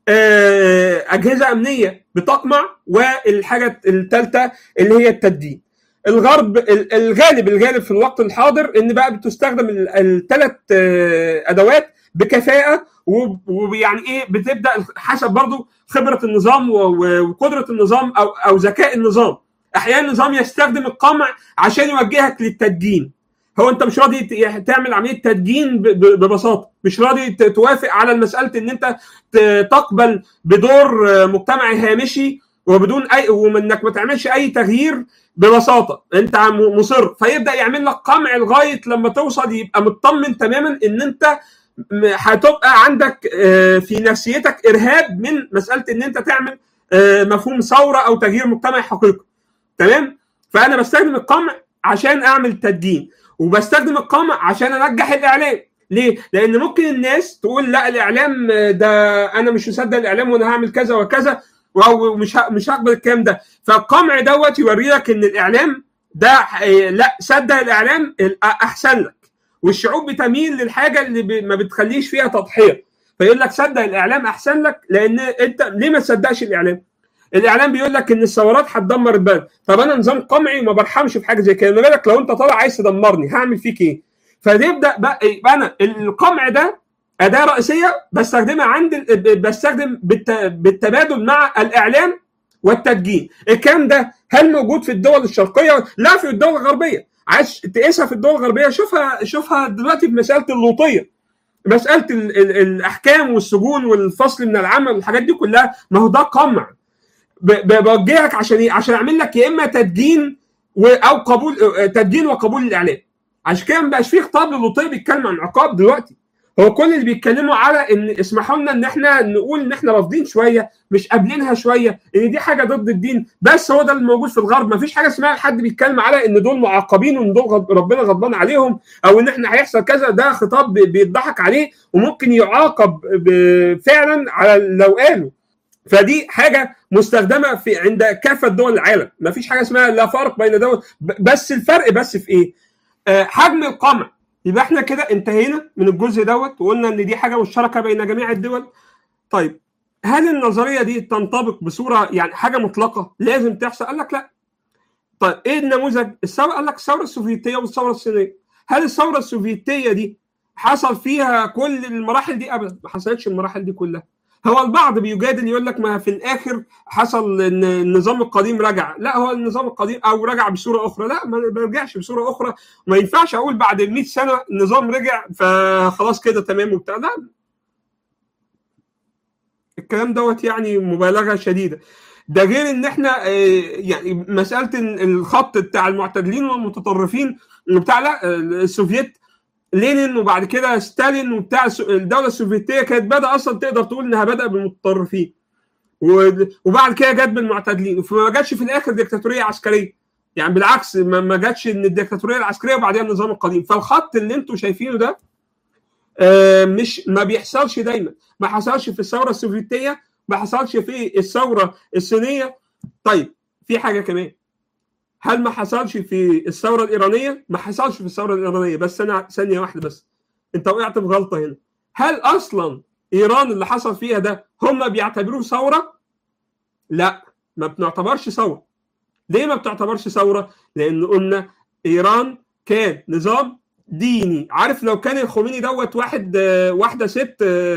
اجهزه امنيه بتقمع والحاجه الثالثه اللي هي التدين الغرب الغالب الغالب في الوقت الحاضر ان بقى بتستخدم الثلاث ادوات بكفاءه ويعني ايه بتبدا حسب برضو خبره النظام وقدره النظام او او ذكاء النظام احيانا النظام يستخدم القمع عشان يوجهك للتدجين هو انت مش راضي تعمل عمليه تدجين ببساطه مش راضي توافق على مساله ان انت تقبل بدور مجتمعي هامشي وبدون اي وانك ما تعملش اي تغيير ببساطه انت مصر فيبدا يعمل لك قمع لغايه لما توصل يبقى مطمن تماما ان انت هتبقى عندك في نفسيتك ارهاب من مساله ان انت تعمل مفهوم ثوره او تغيير مجتمعي حقيقي تمام فانا بستخدم القمع عشان اعمل تدجين وبستخدم القمع عشان انجح الاعلام ليه؟ لان ممكن الناس تقول لا الاعلام ده انا مش مصدق الاعلام وانا هعمل كذا وكذا ومش مش هقبل الكلام ده فالقمع دوت يوري لك ان الاعلام ده لا صدق الاعلام احسن لك والشعوب بتميل للحاجه اللي ما بتخليش فيها تضحيه فيقول لك صدق الاعلام احسن لك لان انت ليه ما تصدقش الاعلام؟ الاعلام بيقول لك ان الثورات هتدمر البلد طب انا نظام قمعي وما برحمش في حاجه زي كده ما بالك لو انت طالع عايز تدمرني هعمل فيك ايه فنبدا بقى يبقى انا القمع ده اداه رئيسيه بستخدمها عند بستخدم بالتبادل مع الاعلام والتدجين الكلام ده هل موجود في الدول الشرقيه لا في الدول الغربيه عايز تقيسها في الدول الغربيه شوفها شوفها دلوقتي في مساله اللوطيه مساله ال ال الاحكام والسجون والفصل من العمل والحاجات دي كلها ما هو ده قمع بوجهك عشان ايه؟ عشان اعمل لك يا اما تدجين او قبول تدجين وقبول الاعلام عشان كده ما بقاش فيه خطاب للوطيه بيتكلم عن عقاب دلوقتي هو كل اللي بيتكلموا على ان اسمحوا لنا ان احنا نقول ان احنا رافضين شويه مش قابلينها شويه ان دي حاجه ضد الدين بس هو ده اللي موجود في الغرب ما فيش حاجه اسمها حد بيتكلم على ان دول معاقبين وان دول ربنا غضبان عليهم او ان احنا هيحصل كذا ده خطاب بيضحك عليه وممكن يعاقب فعلا على لو قالوا فدي حاجه مستخدمه في عند كافه دول العالم ما فيش حاجه اسمها لا فرق بين دول بس الفرق بس في ايه آه حجم القمع يبقى احنا كده انتهينا من الجزء دوت وقلنا ان دي حاجه مشتركه بين جميع الدول طيب هل النظريه دي تنطبق بصوره يعني حاجه مطلقه لازم تحصل قال لك لا طيب ايه النموذج الثوره قال لك الثوره السوفيتيه والثوره الصينيه هل الثوره السوفيتيه دي حصل فيها كل المراحل دي ابدا ما حصلتش المراحل دي كلها هو البعض بيجادل يقول لك ما في الاخر حصل ان النظام القديم رجع لا هو النظام القديم او رجع بصوره اخرى لا ما رجعش بصوره اخرى ما ينفعش اقول بعد ال 100 سنه النظام رجع فخلاص كده تمام وبتاع لا الكلام دوت يعني مبالغه شديده ده غير ان احنا يعني مساله الخط بتاع المعتدلين والمتطرفين بتاع لا السوفييت لينين وبعد كده ستالين وبتاع الدوله السوفيتيه كانت بدأ اصلا تقدر تقول انها بدأ بالمتطرفين وبعد كده جت بالمعتدلين فما جاتش في الاخر ديكتاتوريه عسكريه يعني بالعكس ما جاتش ان الديكتاتوريه العسكريه وبعدين النظام القديم فالخط اللي انتم شايفينه ده مش ما بيحصلش دايما ما حصلش في الثوره السوفيتيه ما حصلش في الثوره الصينيه طيب في حاجه كمان هل ما حصلش في الثوره الايرانيه؟ ما حصلش في الثوره الايرانيه بس انا ثانيه واحده بس انت وقعت في غلطه هنا هل اصلا ايران اللي حصل فيها ده هم بيعتبروه ثوره؟ لا ما بنعتبرش ثوره ليه ما بتعتبرش ثوره؟ لان قلنا ايران كان نظام ديني عارف لو كان الخميني دوت واحد واحده ست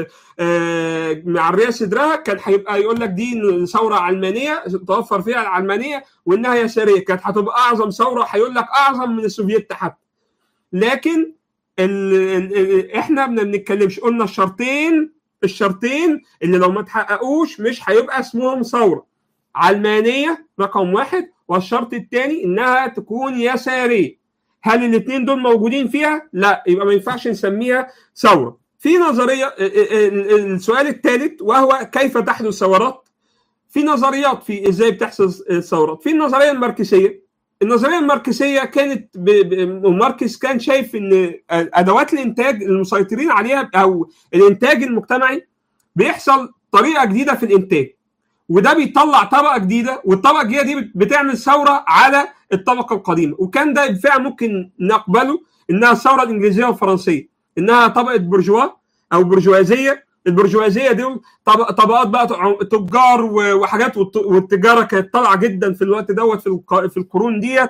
معريه صدرها كان هيبقى يقول لك دي ثوره علمانيه توفر فيها العلمانيه وانها يساريه كانت هتبقى اعظم ثوره هيقول لك اعظم من السوفييت حتى لكن ال ال احنا ما بنتكلمش قلنا الشرطين الشرطين اللي لو ما اتحققوش مش هيبقى اسمهم ثوره علمانيه رقم واحد والشرط الثاني انها تكون يساريه هل الاثنين دول موجودين فيها؟ لا يبقى ما ينفعش نسميها ثوره. في نظريه السؤال الثالث وهو كيف تحدث ثورات؟ في نظريات في ازاي بتحصل الثورات في النظريه الماركسيه النظريه الماركسيه كانت ب... ب... ماركس كان شايف ان ادوات الانتاج المسيطرين عليها او الانتاج المجتمعي بيحصل طريقه جديده في الانتاج وده بيطلع طبقه جديده والطبقه الجديده دي بتعمل ثوره على الطبقه القديمه وكان ده فعلا ممكن نقبله انها الثوره الانجليزيه والفرنسيه انها طبقه برجوا او برجوازيه البرجوازيه دول طبقات بقى تجار وحاجات والتجاره كانت طالعه جدا في الوقت دوت في في القرون ديت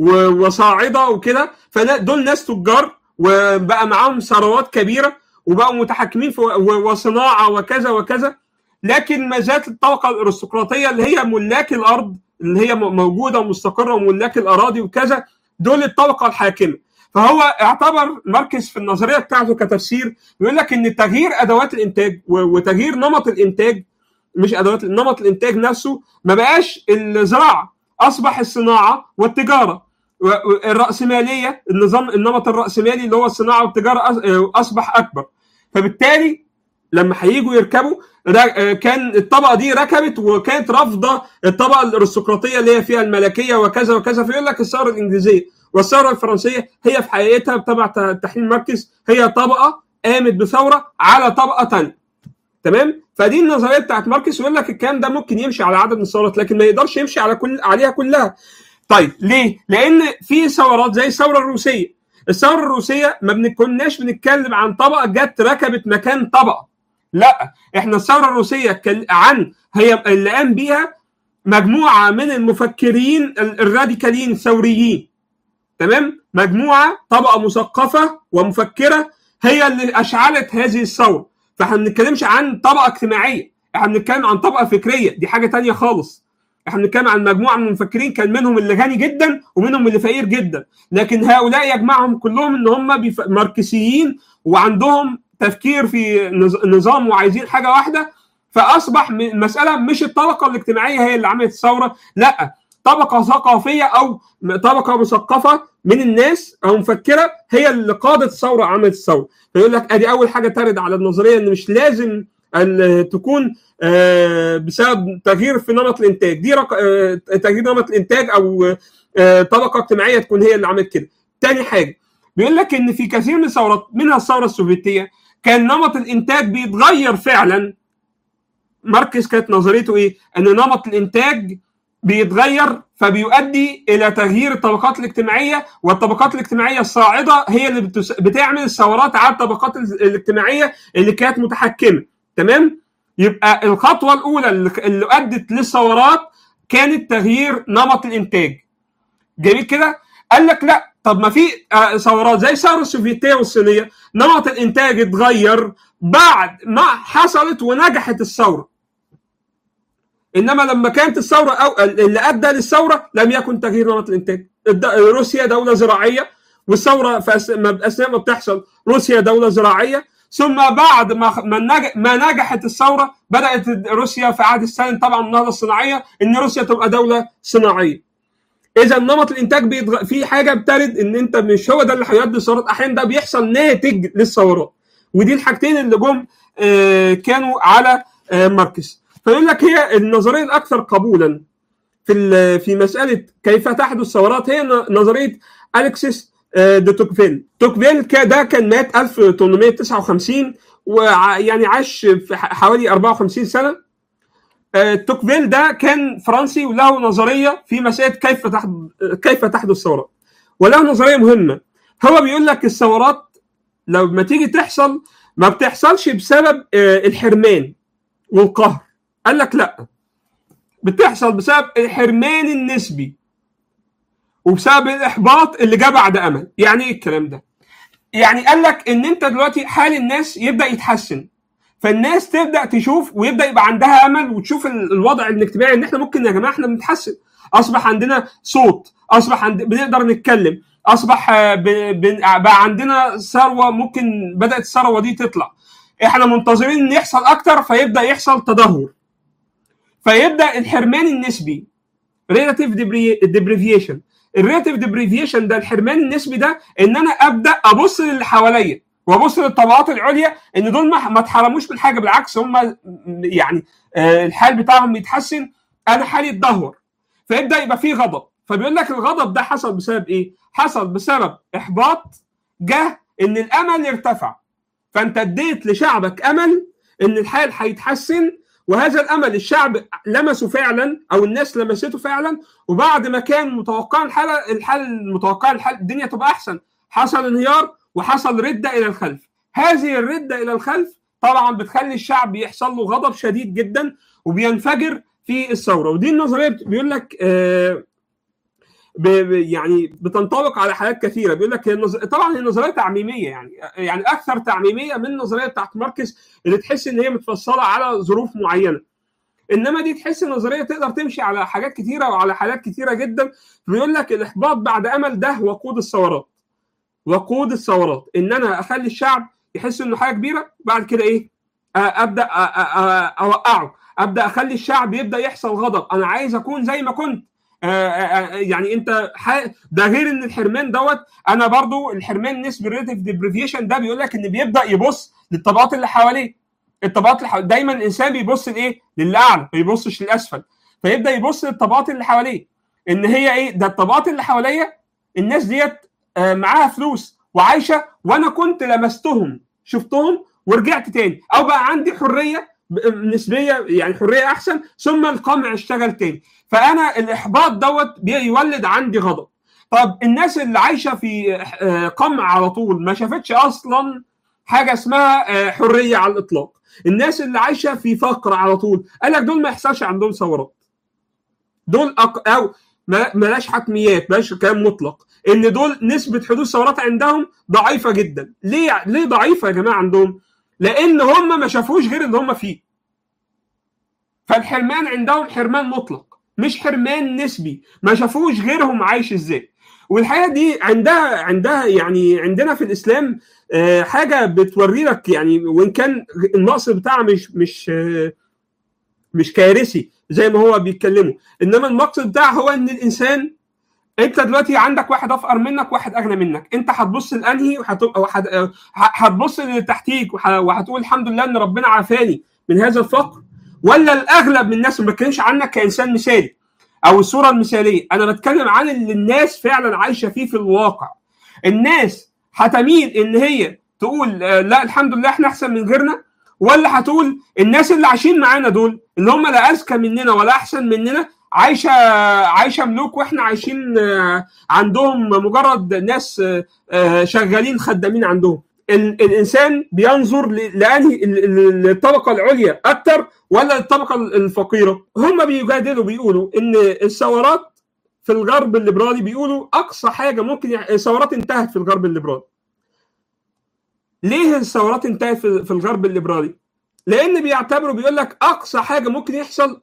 وصاعده وكده فدول ناس تجار وبقى معاهم ثروات كبيره وبقوا متحكمين في وصناعه وكذا وكذا لكن ما زالت الطبقه الارستقراطيه اللي هي ملاك الارض اللي هي موجوده ومستقره وملاك الاراضي وكذا دول الطبقه الحاكمه فهو اعتبر ماركس في النظريه بتاعته كتفسير بيقول لك ان تغيير ادوات الانتاج وتغيير نمط الانتاج مش ادوات نمط الانتاج نفسه ما بقاش الزراعه اصبح الصناعه والتجاره الراسماليه النظام النمط الراسمالي اللي هو الصناعه والتجاره اصبح اكبر فبالتالي لما هيجوا يركبوا كان الطبقه دي ركبت وكانت رافضه الطبقه الارستقراطيه اللي هي فيها الملكيه وكذا وكذا فيقول لك الثوره الانجليزيه والثوره الفرنسيه هي في حقيقتها تبع تحليل ماركس هي طبقه قامت بثوره على طبقه ثانيه تمام فدي النظريه بتاعت ماركس يقول لك الكلام ده ممكن يمشي على عدد من الثورات لكن ما يقدرش يمشي على كل عليها كلها طيب ليه لان في ثورات زي الثوره الروسيه الثوره الروسيه ما بنكوناش بنتكلم عن طبقه جت ركبت مكان طبقه لا احنا الثوره الروسيه عن هي اللي قام بيها مجموعه من المفكرين الراديكاليين الثوريين تمام مجموعه طبقه مثقفه ومفكره هي اللي اشعلت هذه الثوره فاحنا ما بنتكلمش عن طبقه اجتماعيه احنا بنتكلم عن طبقه فكريه دي حاجه تانية خالص احنا بنتكلم عن مجموعه من المفكرين كان منهم اللي غني جدا ومنهم اللي فقير جدا لكن هؤلاء يجمعهم كلهم ان هم بيف... ماركسيين وعندهم تفكير في نظام وعايزين حاجه واحده فاصبح المساله مش الطبقه الاجتماعيه هي اللي عملت الثوره لا طبقه ثقافيه او طبقه مثقفه من الناس او مفكره هي اللي قادت الثوره عملت الثوره فيقول لك ادي اول حاجه ترد على النظريه ان مش لازم تكون بسبب تغيير في نمط الانتاج دي رق... تغيير نمط الانتاج او طبقه اجتماعيه تكون هي اللي عملت كده تاني حاجه بيقول لك ان في كثير من الثورات منها الثوره السوفيتيه كان نمط الانتاج بيتغير فعلا ماركس كانت نظريته ايه؟ ان نمط الانتاج بيتغير فبيؤدي الى تغيير الطبقات الاجتماعيه والطبقات الاجتماعيه الصاعده هي اللي بتس... بتعمل الثورات على الطبقات الاجتماعيه اللي كانت متحكمه تمام؟ يبقى الخطوه الاولى اللي ادت للثورات كانت تغيير نمط الانتاج جميل كده؟ قال لك لا طب ما في ثورات زي الثوره السوفيتيه والصينيه نمط الانتاج اتغير بعد ما حصلت ونجحت الثوره انما لما كانت الثوره أو اللي ادى للثوره لم يكن تغيير نمط الانتاج روسيا دوله زراعيه والثوره في اثناء ما بتحصل روسيا دوله زراعيه ثم بعد ما ما نجحت الثوره بدات روسيا في عهد ستالين طبعا النهضه الصناعيه ان روسيا تبقى دوله صناعيه اذا نمط الانتاج بيتغ... في حاجه بترد ان انت مش هو ده اللي هيؤدي الثورات احيانا ده بيحصل ناتج للثورات ودي الحاجتين اللي جم آه كانوا على آه ماركس فيقول لك هي النظريه الاكثر قبولا في في مساله كيف تحدث ثورات هي نظريه الكسيس آه دي توكفيل توكفيل ده كان مات 1859 ويعني عاش في حوالي 54 سنه توكفيل ده كان فرنسي وله نظريه في مساله كيف تحدث كيف تحدث ثورات وله نظريه مهمه هو بيقول لك الثورات لما تيجي تحصل ما بتحصلش بسبب الحرمان والقهر قال لك لا بتحصل بسبب الحرمان النسبي وبسبب الاحباط اللي جه بعد امل يعني ايه الكلام ده يعني قال لك ان انت دلوقتي حال الناس يبدا يتحسن فالناس تبدا تشوف ويبدا يبقى عندها امل وتشوف الوضع الاجتماعي ان احنا ممكن يا جماعه احنا بنتحسن اصبح عندنا صوت اصبح عند... بنقدر نتكلم اصبح ب... ب... بقى عندنا ثروه ممكن بدات الثروه دي تطلع احنا منتظرين ان يحصل اكتر فيبدا يحصل تدهور فيبدا الحرمان النسبي ريلاتيف ديبريفيشن الريلاتيف ديبريفيشن ده الحرمان النسبي ده ان انا ابدا ابص للي حواليا وابص للطبقات العليا ان دول ما ما اتحرموش من حاجه بالعكس هم يعني آه، الحال بتاعهم بيتحسن انا حالي اتدهور فيبدا يبقى فيه غضب فبيقول لك الغضب ده حصل بسبب ايه؟ حصل بسبب احباط جه ان الامل ارتفع فانت اديت لشعبك امل ان الحال هيتحسن وهذا الامل الشعب لمسه فعلا او الناس لمسته فعلا وبعد ما كان متوقع الحاله الحال المتوقع الحال الدنيا تبقى احسن حصل انهيار وحصل رده الى الخلف هذه الرده الى الخلف طبعا بتخلي الشعب يحصل له غضب شديد جدا وبينفجر في الثوره ودي النظريه بيقول لك آه ب- ب- يعني بتنطبق على حالات كثيره بيقول لك هي النظ... طبعا هي نظريه تعميميه يعني يعني اكثر تعميميه من النظريه بتاعت ماركس اللي تحس ان هي متفصله على ظروف معينه انما دي تحس نظريه تقدر تمشي على حاجات كثيره وعلى حالات كثيره جدا بيقول لك الاحباط بعد امل ده وقود الثورات وقود الثورات ان انا اخلي الشعب يحس انه حاجه كبيره بعد كده ايه آه، ابدا آه، آه، آه، اوقعه ابدا اخلي الشعب يبدا يحصل غضب انا عايز اكون زي ما كنت آه، آه، آه، يعني انت ح- ده غير ان الحرمان دوت انا برضو الحرمان نسبه ريليتيف ديبريفيشن ده بيقول لك ان بيبدا يبص للطبقات اللي حواليه الطبقات اللي حواليه دايما الانسان بيبص لايه؟ للاعلى ما بيبصش للاسفل فيبدا يبص للطبقات اللي حواليه ان هي ايه؟ ده الطبقات اللي حواليا الناس ديت آه، معاها فلوس وعايشه وانا كنت لمستهم شفتهم ورجعت تاني او بقى عندي حريه ب- نسبيه يعني حريه احسن ثم القمع اشتغل تاني فانا الاحباط دوت بيولد عندي غضب طب الناس اللي عايشه في آه، قمع على طول ما شافتش اصلا حاجه اسمها آه، حريه على الاطلاق الناس اللي عايشه في فقر على طول قال لك دول ما يحصلش عندهم ثورات دول أق... او ما- بلاش حتميات بلاش كلام مطلق ان دول نسبه حدوث ثورات عندهم ضعيفه جدا ليه ليه ضعيفه يا جماعه عندهم لان هم ما شافوش غير اللي هم فيه فالحرمان عندهم حرمان مطلق مش حرمان نسبي ما شافوش غيرهم عايش ازاي والحقيقه دي عندها عندها يعني عندنا في الاسلام آه، حاجه بتوري لك يعني وان كان النقص بتاعها مش مش آه، مش كارثي زي ما هو بيتكلموا انما المقصد بتاعها هو ان الانسان انت دلوقتي عندك واحد افقر منك واحد اغنى منك انت هتبص لانهي وهت- وهت- ه- هتبص للي تحتيك وه- وهتقول الحمد لله ان ربنا عافاني من هذا الفقر ولا الاغلب من الناس ما بتكلمش عنك كانسان مثالي او الصوره المثاليه انا بتكلم عن اللي الناس فعلا عايشه فيه في الواقع الناس هتميل ان هي تقول آه، لا الحمد لله احنا احسن من غيرنا ولا هتقول الناس اللي عايشين معانا دول اللي هم لا اذكى مننا ولا احسن مننا عايشه عايشه ملوك واحنا عايشين آه، عندهم مجرد ناس آه، آه، شغالين خدامين عندهم ال- الانسان بينظر ل- لانهي ال- ال- الطبقه العليا اكتر ولا الطبقه الفقيره هم بيجادلوا بيقولوا ان الثورات في الغرب الليبرالي بيقولوا اقصى حاجه ممكن يع- الثورات انتهت في الغرب الليبرالي ليه الثورات انتهت في في الغرب الليبرالي لان بيعتبروا بيقول لك اقصى حاجه ممكن يحصل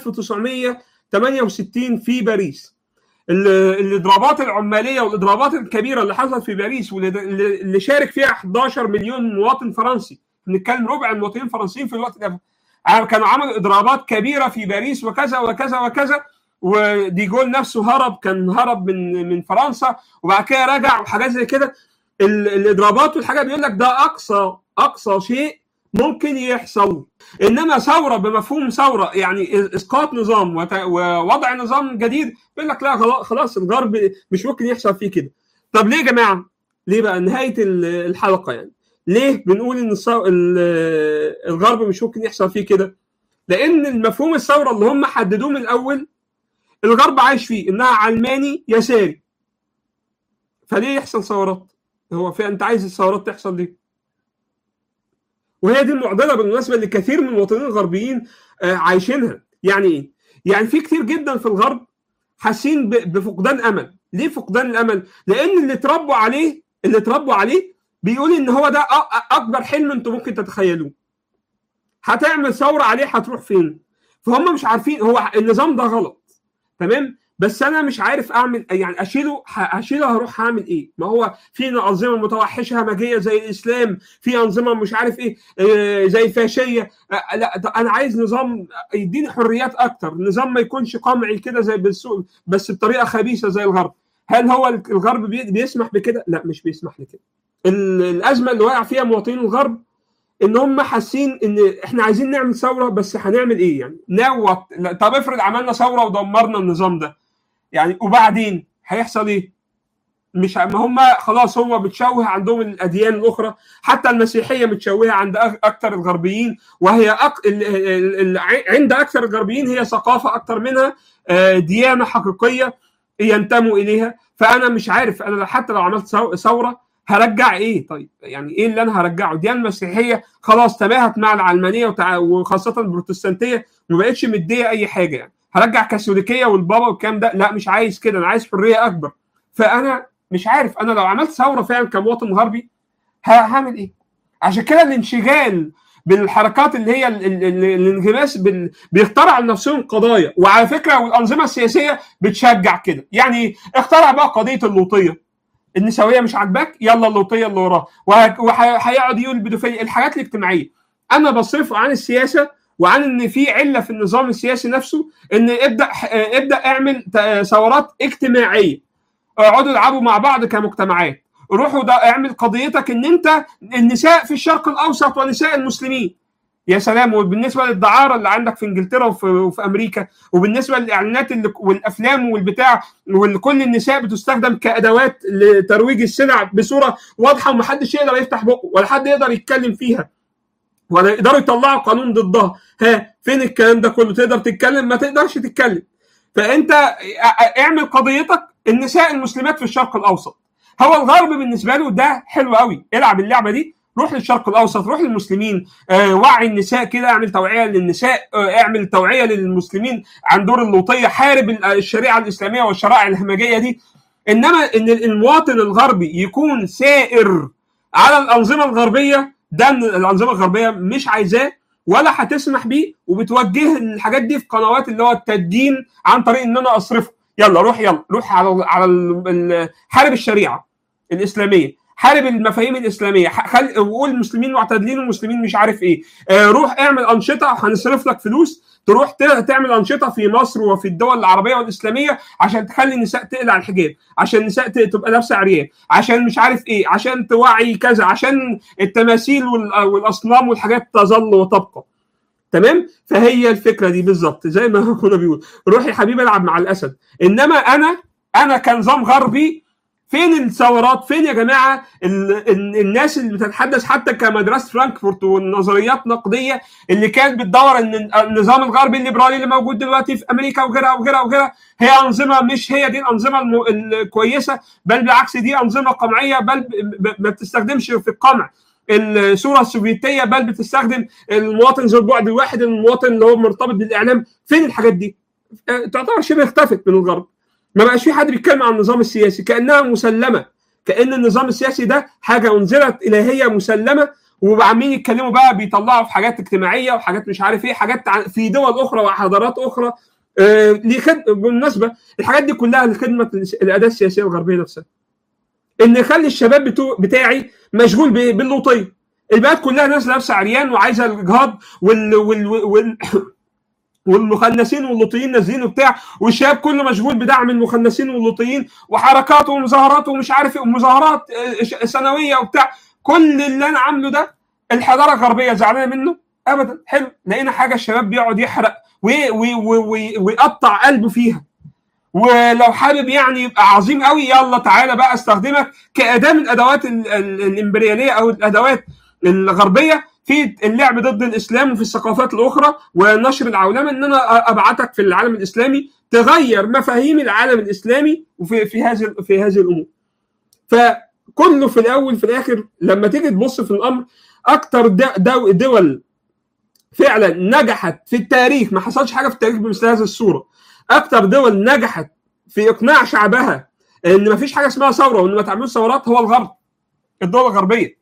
1968 في باريس ال- الاضرابات العماليه والاضرابات الكبيره اللي حصلت في باريس واللي اللي شارك فيها 11 مليون مواطن فرنسي بنتكلم ربع المواطنين الفرنسيين في الوقت ده كانوا عملوا اضرابات كبيره في باريس وكذا وكذا وكذا ودي جول نفسه هرب كان هرب من من فرنسا وبعد كده رجع وحاجات زي كده ال- الاضرابات والحاجات بيقول لك ده اقصى اقصى شيء ممكن يحصل انما ثوره بمفهوم ثوره يعني اسقاط نظام وت- ووضع نظام جديد بيقول لك لا خلاص- خلاص الغرب مش ممكن يحصل فيه كده طب ليه يا جماعه ليه بقى نهايه ال- الحلقه يعني ليه بنقول ان الصو... ال- الغرب مش ممكن يحصل فيه كده لان المفهوم الثوره اللي هم حددوه من الاول الغرب عايش فيه انها علماني يساري فليه يحصل ثورات هو في انت عايز الثورات تحصل ليه وهي دي المعضله بالمناسبه اللي كثير من المواطنين الغربيين آه، عايشينها يعني ايه يعني في كتير جدا في الغرب حاسين ب- بفقدان امل ليه فقدان الامل لان اللي اتربوا عليه اللي اتربوا عليه بيقول ان هو ده أ- اكبر حلم انتم ممكن تتخيلوه هتعمل ثوره عليه هتروح فين فهم مش عارفين هو النظام ده غلط تمام بس انا مش عارف اعمل يعني اشيله ه- هشيله هروح هعمل ايه ما هو في انظمه متوحشه همجيه زي الاسلام في انظمه مش عارف ايه آه، زي الفاشيه آه، لا ده انا عايز نظام يديني حريات اكتر نظام ما يكونش قمعي كده زي بالسوق بس بطريقه خبيثه زي الغرب هل هو الغرب بي- بيسمح بكده لا مش بيسمح لكده ال- الازمه اللي واقع فيها مواطنين الغرب ان هم حاسين ان احنا عايزين نعمل ثوره بس هنعمل ايه يعني نوت طب افرض عملنا ثوره ودمرنا النظام ده يعني وبعدين هيحصل ايه مش ما هم خلاص هو بتشوه عندهم الاديان الاخرى حتى المسيحيه متشوهه عند أك- اكثر الغربيين وهي أك... ال... ال... ال... عند اكثر الغربيين هي ثقافه اكثر منها آه، ديانه حقيقيه ينتموا اليها فانا مش عارف انا حتى لو عملت ثو- ثوره هرجع ايه طيب يعني ايه اللي انا هرجعه الديانه المسيحيه خلاص تماهت مع العلمانيه وتع... وخاصه البروتستانتيه ما بقتش مديه اي حاجه يعني هرجع كاثوليكيه والبابا والكلام ده لا مش عايز كده انا عايز حريه اكبر فانا مش عارف انا لو عملت ثوره فعلا كمواطن غربي ه- هعمل ايه عشان كده الانشغال بالحركات اللي هي ال- ال- ال- الانغماس بال... بيخترعوا لنفسهم قضايا وعلى فكره والانظمه السياسيه بتشجع كده يعني اخترع بقى قضيه اللوطيه النسويه مش عاجباك يلا اللوطيه اللي وراها وه- وهيقعد يقول بدوفيه الحاجات الاجتماعيه انا بصرفه عن السياسه وعن ان في عله في النظام السياسي نفسه ان ابدا آه، ابدا اعمل ت- ثورات اجتماعيه اقعدوا العبوا مع بعض كمجتمعات روحوا ده اعمل قضيتك ان انت النساء في الشرق الاوسط ونساء المسلمين يا سلام وبالنسبه للدعاره اللي عندك في انجلترا وفي, وفي امريكا وبالنسبه للاعلانات اللي والافلام والبتاع وكل النساء بتستخدم كادوات لترويج السلع بصوره واضحه ومحدش يقدر يفتح بقه ولا حد يقدر يتكلم فيها ولا يقدروا يطلعوا قانون ضدها ها فين الكلام ده كله تقدر تتكلم ما تقدرش تتكلم فانت اعمل قضيتك النساء المسلمات في الشرق الاوسط هو الغرب بالنسبه له ده حلو قوي العب اللعبه دي روح للشرق الاوسط روح للمسلمين آه وعي النساء كده اعمل توعيه للنساء آه اعمل توعيه للمسلمين عن دور اللوطيه حارب الشريعه الاسلاميه والشرائع الهمجيه دي انما ان المواطن الغربي يكون سائر على الانظمه الغربيه ده الانظمه الغربيه مش عايزاه ولا هتسمح بيه وبتوجه الحاجات دي في قنوات اللي هو التدين عن طريق ان انا اصرفه يلا روح يلا روح على على حارب الشريعه الاسلاميه حارب المفاهيم الاسلاميه خل وقول المسلمين معتدلين والمسلمين مش عارف ايه آه روح اعمل انشطه وهنصرف لك فلوس تروح تعمل انشطه في مصر وفي الدول العربيه والاسلاميه عشان تخلي النساء تقلع الحجاب عشان النساء تبقى لابسه عريان عشان مش عارف ايه عشان توعي كذا عشان التماثيل والاصنام والحاجات تظل وتبقى تمام فهي الفكره دي بالظبط زي ما كنا بيقول روح يا حبيبي العب مع الاسد انما انا انا كنظام غربي فين الثورات فين يا جماعه ال ال الناس اللي بتتحدث حتى كمدرسه فرانكفورت والنظريات النقديه اللي كانت بتدور ان النظام الغربي الليبرالي اللي موجود دلوقتي في امريكا وغيرها وغيرها وغيرها هي انظمه مش هي دي الانظمه الكويسه بل بالعكس دي انظمه قمعيه بل ما بتستخدمش في القمع الصوره السوفيتيه بل بتستخدم المواطن ذو البعد الواحد المواطن اللي هو مرتبط بالاعلام فين الحاجات دي؟ تعتبر شبه اختفت من الغرب ما بقاش في حد بيتكلم عن النظام السياسي كانها مسلمه كان النظام السياسي ده حاجه انزلت الهيه مسلمه وعمالين يتكلموا بقى بيطلعوا في حاجات اجتماعيه وحاجات مش عارف ايه حاجات في دول اخرى وحضارات اخرى آه بالمناسبه الحاجات دي كلها لخدمه الاداه السياسيه الغربيه نفسها ان يخلي الشباب بتو... بتاعي مشغول باللوطيه البلد كلها ناس لابسه عريان وعايزه الجهاد وال, وال... وال... والمخنثين واللوطيين نازلين وبتاع والشباب كله مشغول بدعم المخنثين واللوطيين وحركات ومظاهرات ومش عارف ايه ومظاهرات سنويه وبتاع كل اللي انا عامله ده الحضاره الغربيه زعلانه منه ابدا حلو لقينا حاجه الشباب بيقعد يحرق ويقطع قلبه فيها ولو حابب يعني يبقى عظيم قوي يلا تعالى بقى استخدمك كاداه من ادوات الامبرياليه او الادوات الغربيه في اللعب ضد الاسلام وفي الثقافات الاخرى ونشر العولمه ان انا ابعتك في العالم الاسلامي تغير مفاهيم العالم الاسلامي وفي في هذه في هذه الامور. فكله في الاول في الاخر لما تيجي تبص في الامر اكتر دو دول فعلا نجحت في التاريخ ما حصلش حاجه في التاريخ بمثل هذه الصوره اكتر دول نجحت في اقناع شعبها ان ما فيش حاجه اسمها ثوره وان ما تعملوش ثورات هو الغرب الدول الغربيه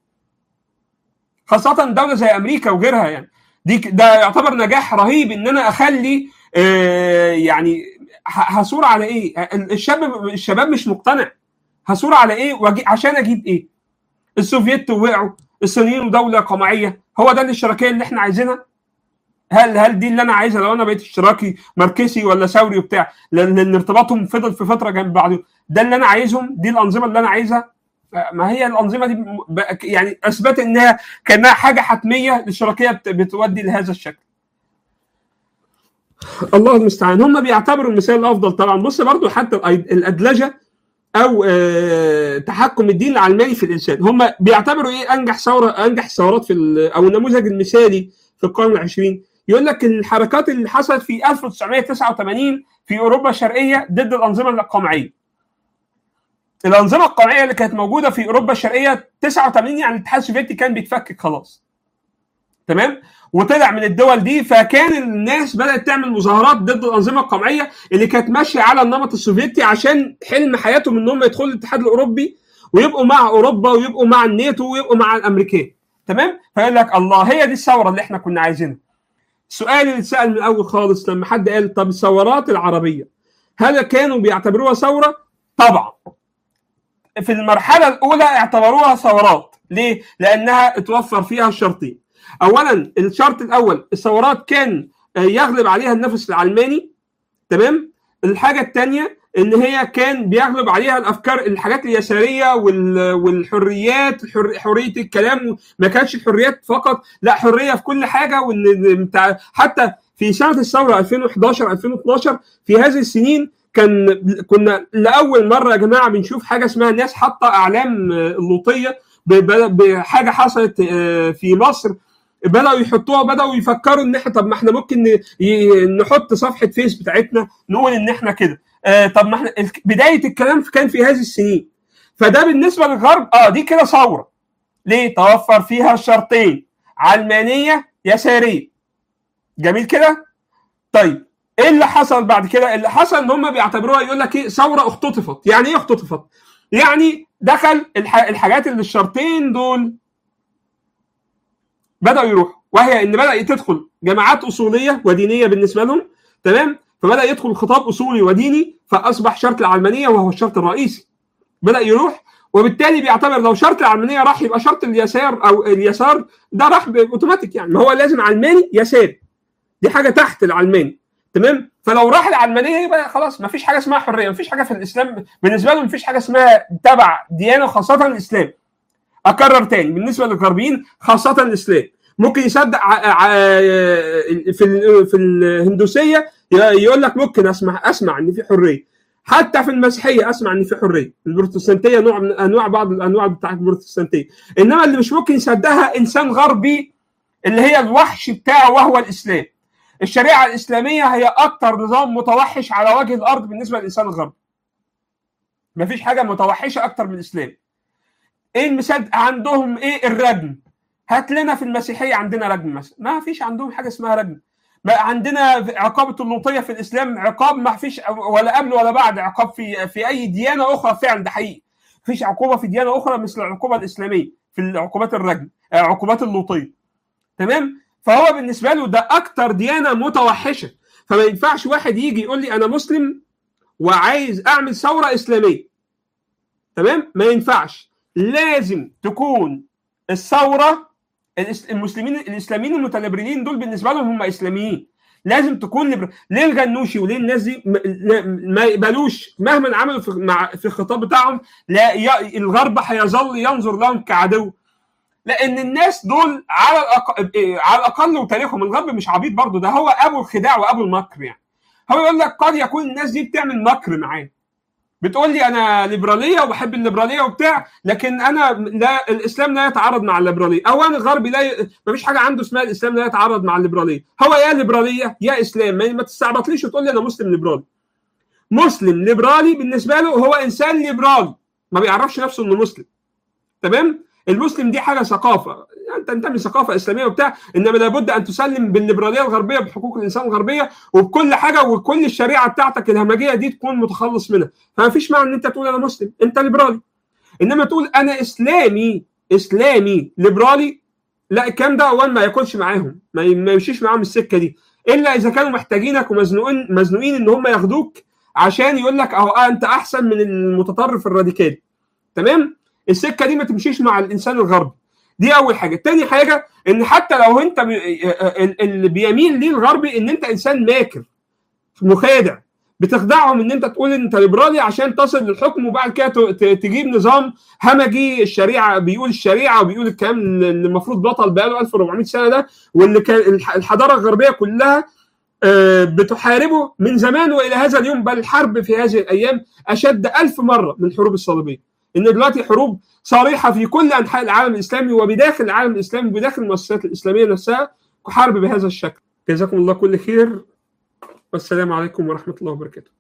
خاصة دولة زي أمريكا وغيرها يعني دي ده يعتبر نجاح رهيب إن أنا أخلي آه يعني هصور على إيه؟ الشاب الشباب مش مقتنع هصور على إيه وأجي عشان أجيب إيه؟ السوفييت وقعوا الصينيين دولة قمعية هو ده الاشتراكية اللي إحنا عايزينها؟ هل هل دي اللي انا عايزها لو انا بقيت اشتراكي ماركسي ولا ثوري وبتاع لان ارتباطهم فضل في فتره جنب بعض ده اللي انا عايزهم دي الانظمه اللي انا عايزها ما هي الانظمه دي ب- يعني اثبت انها كانها حاجه حتميه الاشتراكيه بت- بتودي لهذا الشكل الله المستعان هم بيعتبروا المثال الافضل طبعا بص برضو حتى الأي- الادلجه او آه، تحكم الدين العلماني في الانسان هم بيعتبروا ايه انجح ثوره انجح الثورات في ال- او النموذج المثالي في القرن العشرين يقول لك الحركات اللي حصلت في 1989 في اوروبا الشرقيه ضد الانظمه القمعيه الانظمه القمعيه اللي كانت موجوده في اوروبا الشرقيه 89 يعني الاتحاد السوفيتي كان بيتفكك خلاص تمام وطلع من الدول دي فكان الناس بدات تعمل مظاهرات ضد الانظمه القمعيه اللي كانت ماشيه على النمط السوفيتي عشان حلم حياتهم ان هم يدخلوا الاتحاد الاوروبي ويبقوا مع اوروبا ويبقوا مع الناتو ويبقوا مع الامريكان تمام فيقول لك الله هي دي الثوره اللي احنا كنا عايزينها السؤال اللي اتسال من الاول خالص لما حد قال طب الثورات العربيه هل كانوا بيعتبروها ثوره؟ طبعا في المرحله الاولى اعتبروها ثورات ليه؟ لانها اتوفر فيها الشرطين اولا الشرط الاول الثورات كان آه، يغلب عليها النفس العلماني تمام الحاجه الثانيه ان هي كان بيغلب عليها الافكار الحاجات اليساريه وال- والحريات الحر- حريه الكلام ما كانتش الحريات فقط لا حريه في كل حاجه وان بتاع- حتى في سنه الثوره 2011 2012 في هذه السنين كان كنا لاول مره يا جماعه بنشوف حاجه اسمها ناس حاطه اعلام آه، اللوطيه ب- ب- بحاجه حصلت آه، في مصر بداوا يحطوها بداوا يفكروا ان احنا طب ما احنا ممكن ن- ي- نحط صفحه فيس بتاعتنا نقول ان احنا كده آه طب ما احنا الك- بدايه الكلام كان في هذه السنين فده بالنسبه للغرب اه دي كده ثوره ليه توفر فيها الشرطين علمانيه يساريه جميل كده طيب ايه اللي حصل بعد كده اللي حصل ان هم بيعتبروها يقول لك ايه ثوره اختطفت يعني ايه اختطفت يعني دخل الح... الحاجات اللي الشرطين دول بداوا يروحوا وهي ان بدا تدخل جماعات اصوليه ودينيه بالنسبه لهم تمام فبدا يدخل خطاب اصولي وديني فاصبح شرط العلمانيه وهو الشرط الرئيسي بدا يروح وبالتالي بيعتبر لو شرط العلمانيه راح يبقى شرط اليسار او اليسار ده راح اوتوماتيك يعني ما هو لازم علماني يساري دي حاجه تحت العلماني تمام فلو راح العلمانيه يبقى خلاص ما فيش حاجه اسمها حريه ما فيش حاجه في الاسلام بالنسبه لهم ما فيش حاجه اسمها تبع ديانه خاصه الاسلام اكرر تاني بالنسبه للغربيين خاصه الاسلام ممكن يصدق ع... ع... في ال... في الهندوسيه يقول لك ممكن اسمع اسمع ان في حريه حتى في المسيحيه اسمع ان في حريه البروتستانتيه نوع من انواع بعض الانواع بتاعت البروتستانتيه انما اللي مش ممكن يصدقها انسان غربي اللي هي الوحش بتاعه وهو الاسلام الشريعه الاسلاميه هي اكتر نظام متوحش على وجه الارض بالنسبه للانسان الغربي مفيش حاجه متوحشه اكتر من الاسلام ايه المثال عندهم ايه الرجم هات لنا في المسيحيه عندنا رجم مثلا ما فيش عندهم حاجه اسمها رجم ما عندنا عقابه اللوطيه في الاسلام عقاب ما فيش ولا قبل ولا بعد عقاب في في اي ديانه اخرى فعلا ده حقيقي فيش عقوبه في ديانه اخرى مثل العقوبه الاسلاميه في العقوبات الرجم عقوبات اللوطيه تمام فهو بالنسبه له ده اكتر ديانه متوحشه فما ينفعش واحد يجي يقول لي انا مسلم وعايز اعمل ثوره اسلاميه تمام ما ينفعش لازم تكون الثوره المسلمين الاسلاميين المتلبرلين دول بالنسبه لهم هم اسلاميين لازم تكون لبر... ليه الغنوشي وليه الناس دي ما يقبلوش مهما عملوا في مع في الخطاب بتاعهم لا ي... الغرب هيظل ينظر لهم كعدو لان الناس دول على الأق... على الاقل وتاريخهم الغرب مش عبيط برضه ده هو ابو الخداع وابو المكر يعني هو يقول لك قد يكون الناس دي بتعمل مكر معاه بتقول لي انا ليبراليه وبحب الليبراليه وبتاع لكن انا لا الاسلام لا يتعارض مع الليبراليه اولا الغرب لا ي... ما فيش حاجه عنده اسمها الاسلام لا يتعارض مع الليبراليه هو يا ليبراليه يا اسلام ما تستعبطليش وتقول لي انا مسلم ليبرالي مسلم ليبرالي بالنسبه له هو انسان ليبرالي ما بيعرفش نفسه انه مسلم تمام المسلم دي حاجه ثقافه انت انت من ثقافه اسلاميه وبتاع انما لابد ان تسلم بالليبراليه الغربيه بحقوق الانسان الغربيه وبكل حاجه وكل الشريعه بتاعتك الهمجيه دي تكون متخلص منها فما فيش معنى ان انت تقول انا مسلم انت ليبرالي انما تقول انا اسلامي اسلامي ليبرالي لا الكلام ده اول ما ياكلش معاهم ما يمشيش معاهم السكه دي الا اذا كانوا محتاجينك ومزنوقين مزنوقين ان هم ياخدوك عشان يقول لك اهو انت احسن من المتطرف الراديكالي تمام السكه دي ما تمشيش مع الانسان الغربي دي اول حاجه تاني حاجه ان حتى لو انت اللي بيميل ليه الغربي ان انت انسان ماكر مخادع بتخدعهم ان انت تقول انت ليبرالي عشان تصل للحكم وبعد كده ت- ت- تجيب نظام همجي الشريعه بيقول الشريعه وبيقول الكلام اللي المفروض بطل بقاله 1400 سنه ده واللي كان الح- الحضاره الغربيه كلها آه، بتحاربه من زمان والى هذا اليوم بل الحرب في هذه الايام اشد ألف مره من الحروب الصليبيه ان دلوقتي حروب صريحه في كل انحاء العالم الاسلامي وبداخل العالم الاسلامي وبداخل المؤسسات الاسلاميه نفسها حرب بهذا الشكل جزاكم الله كل خير والسلام عليكم ورحمه الله وبركاته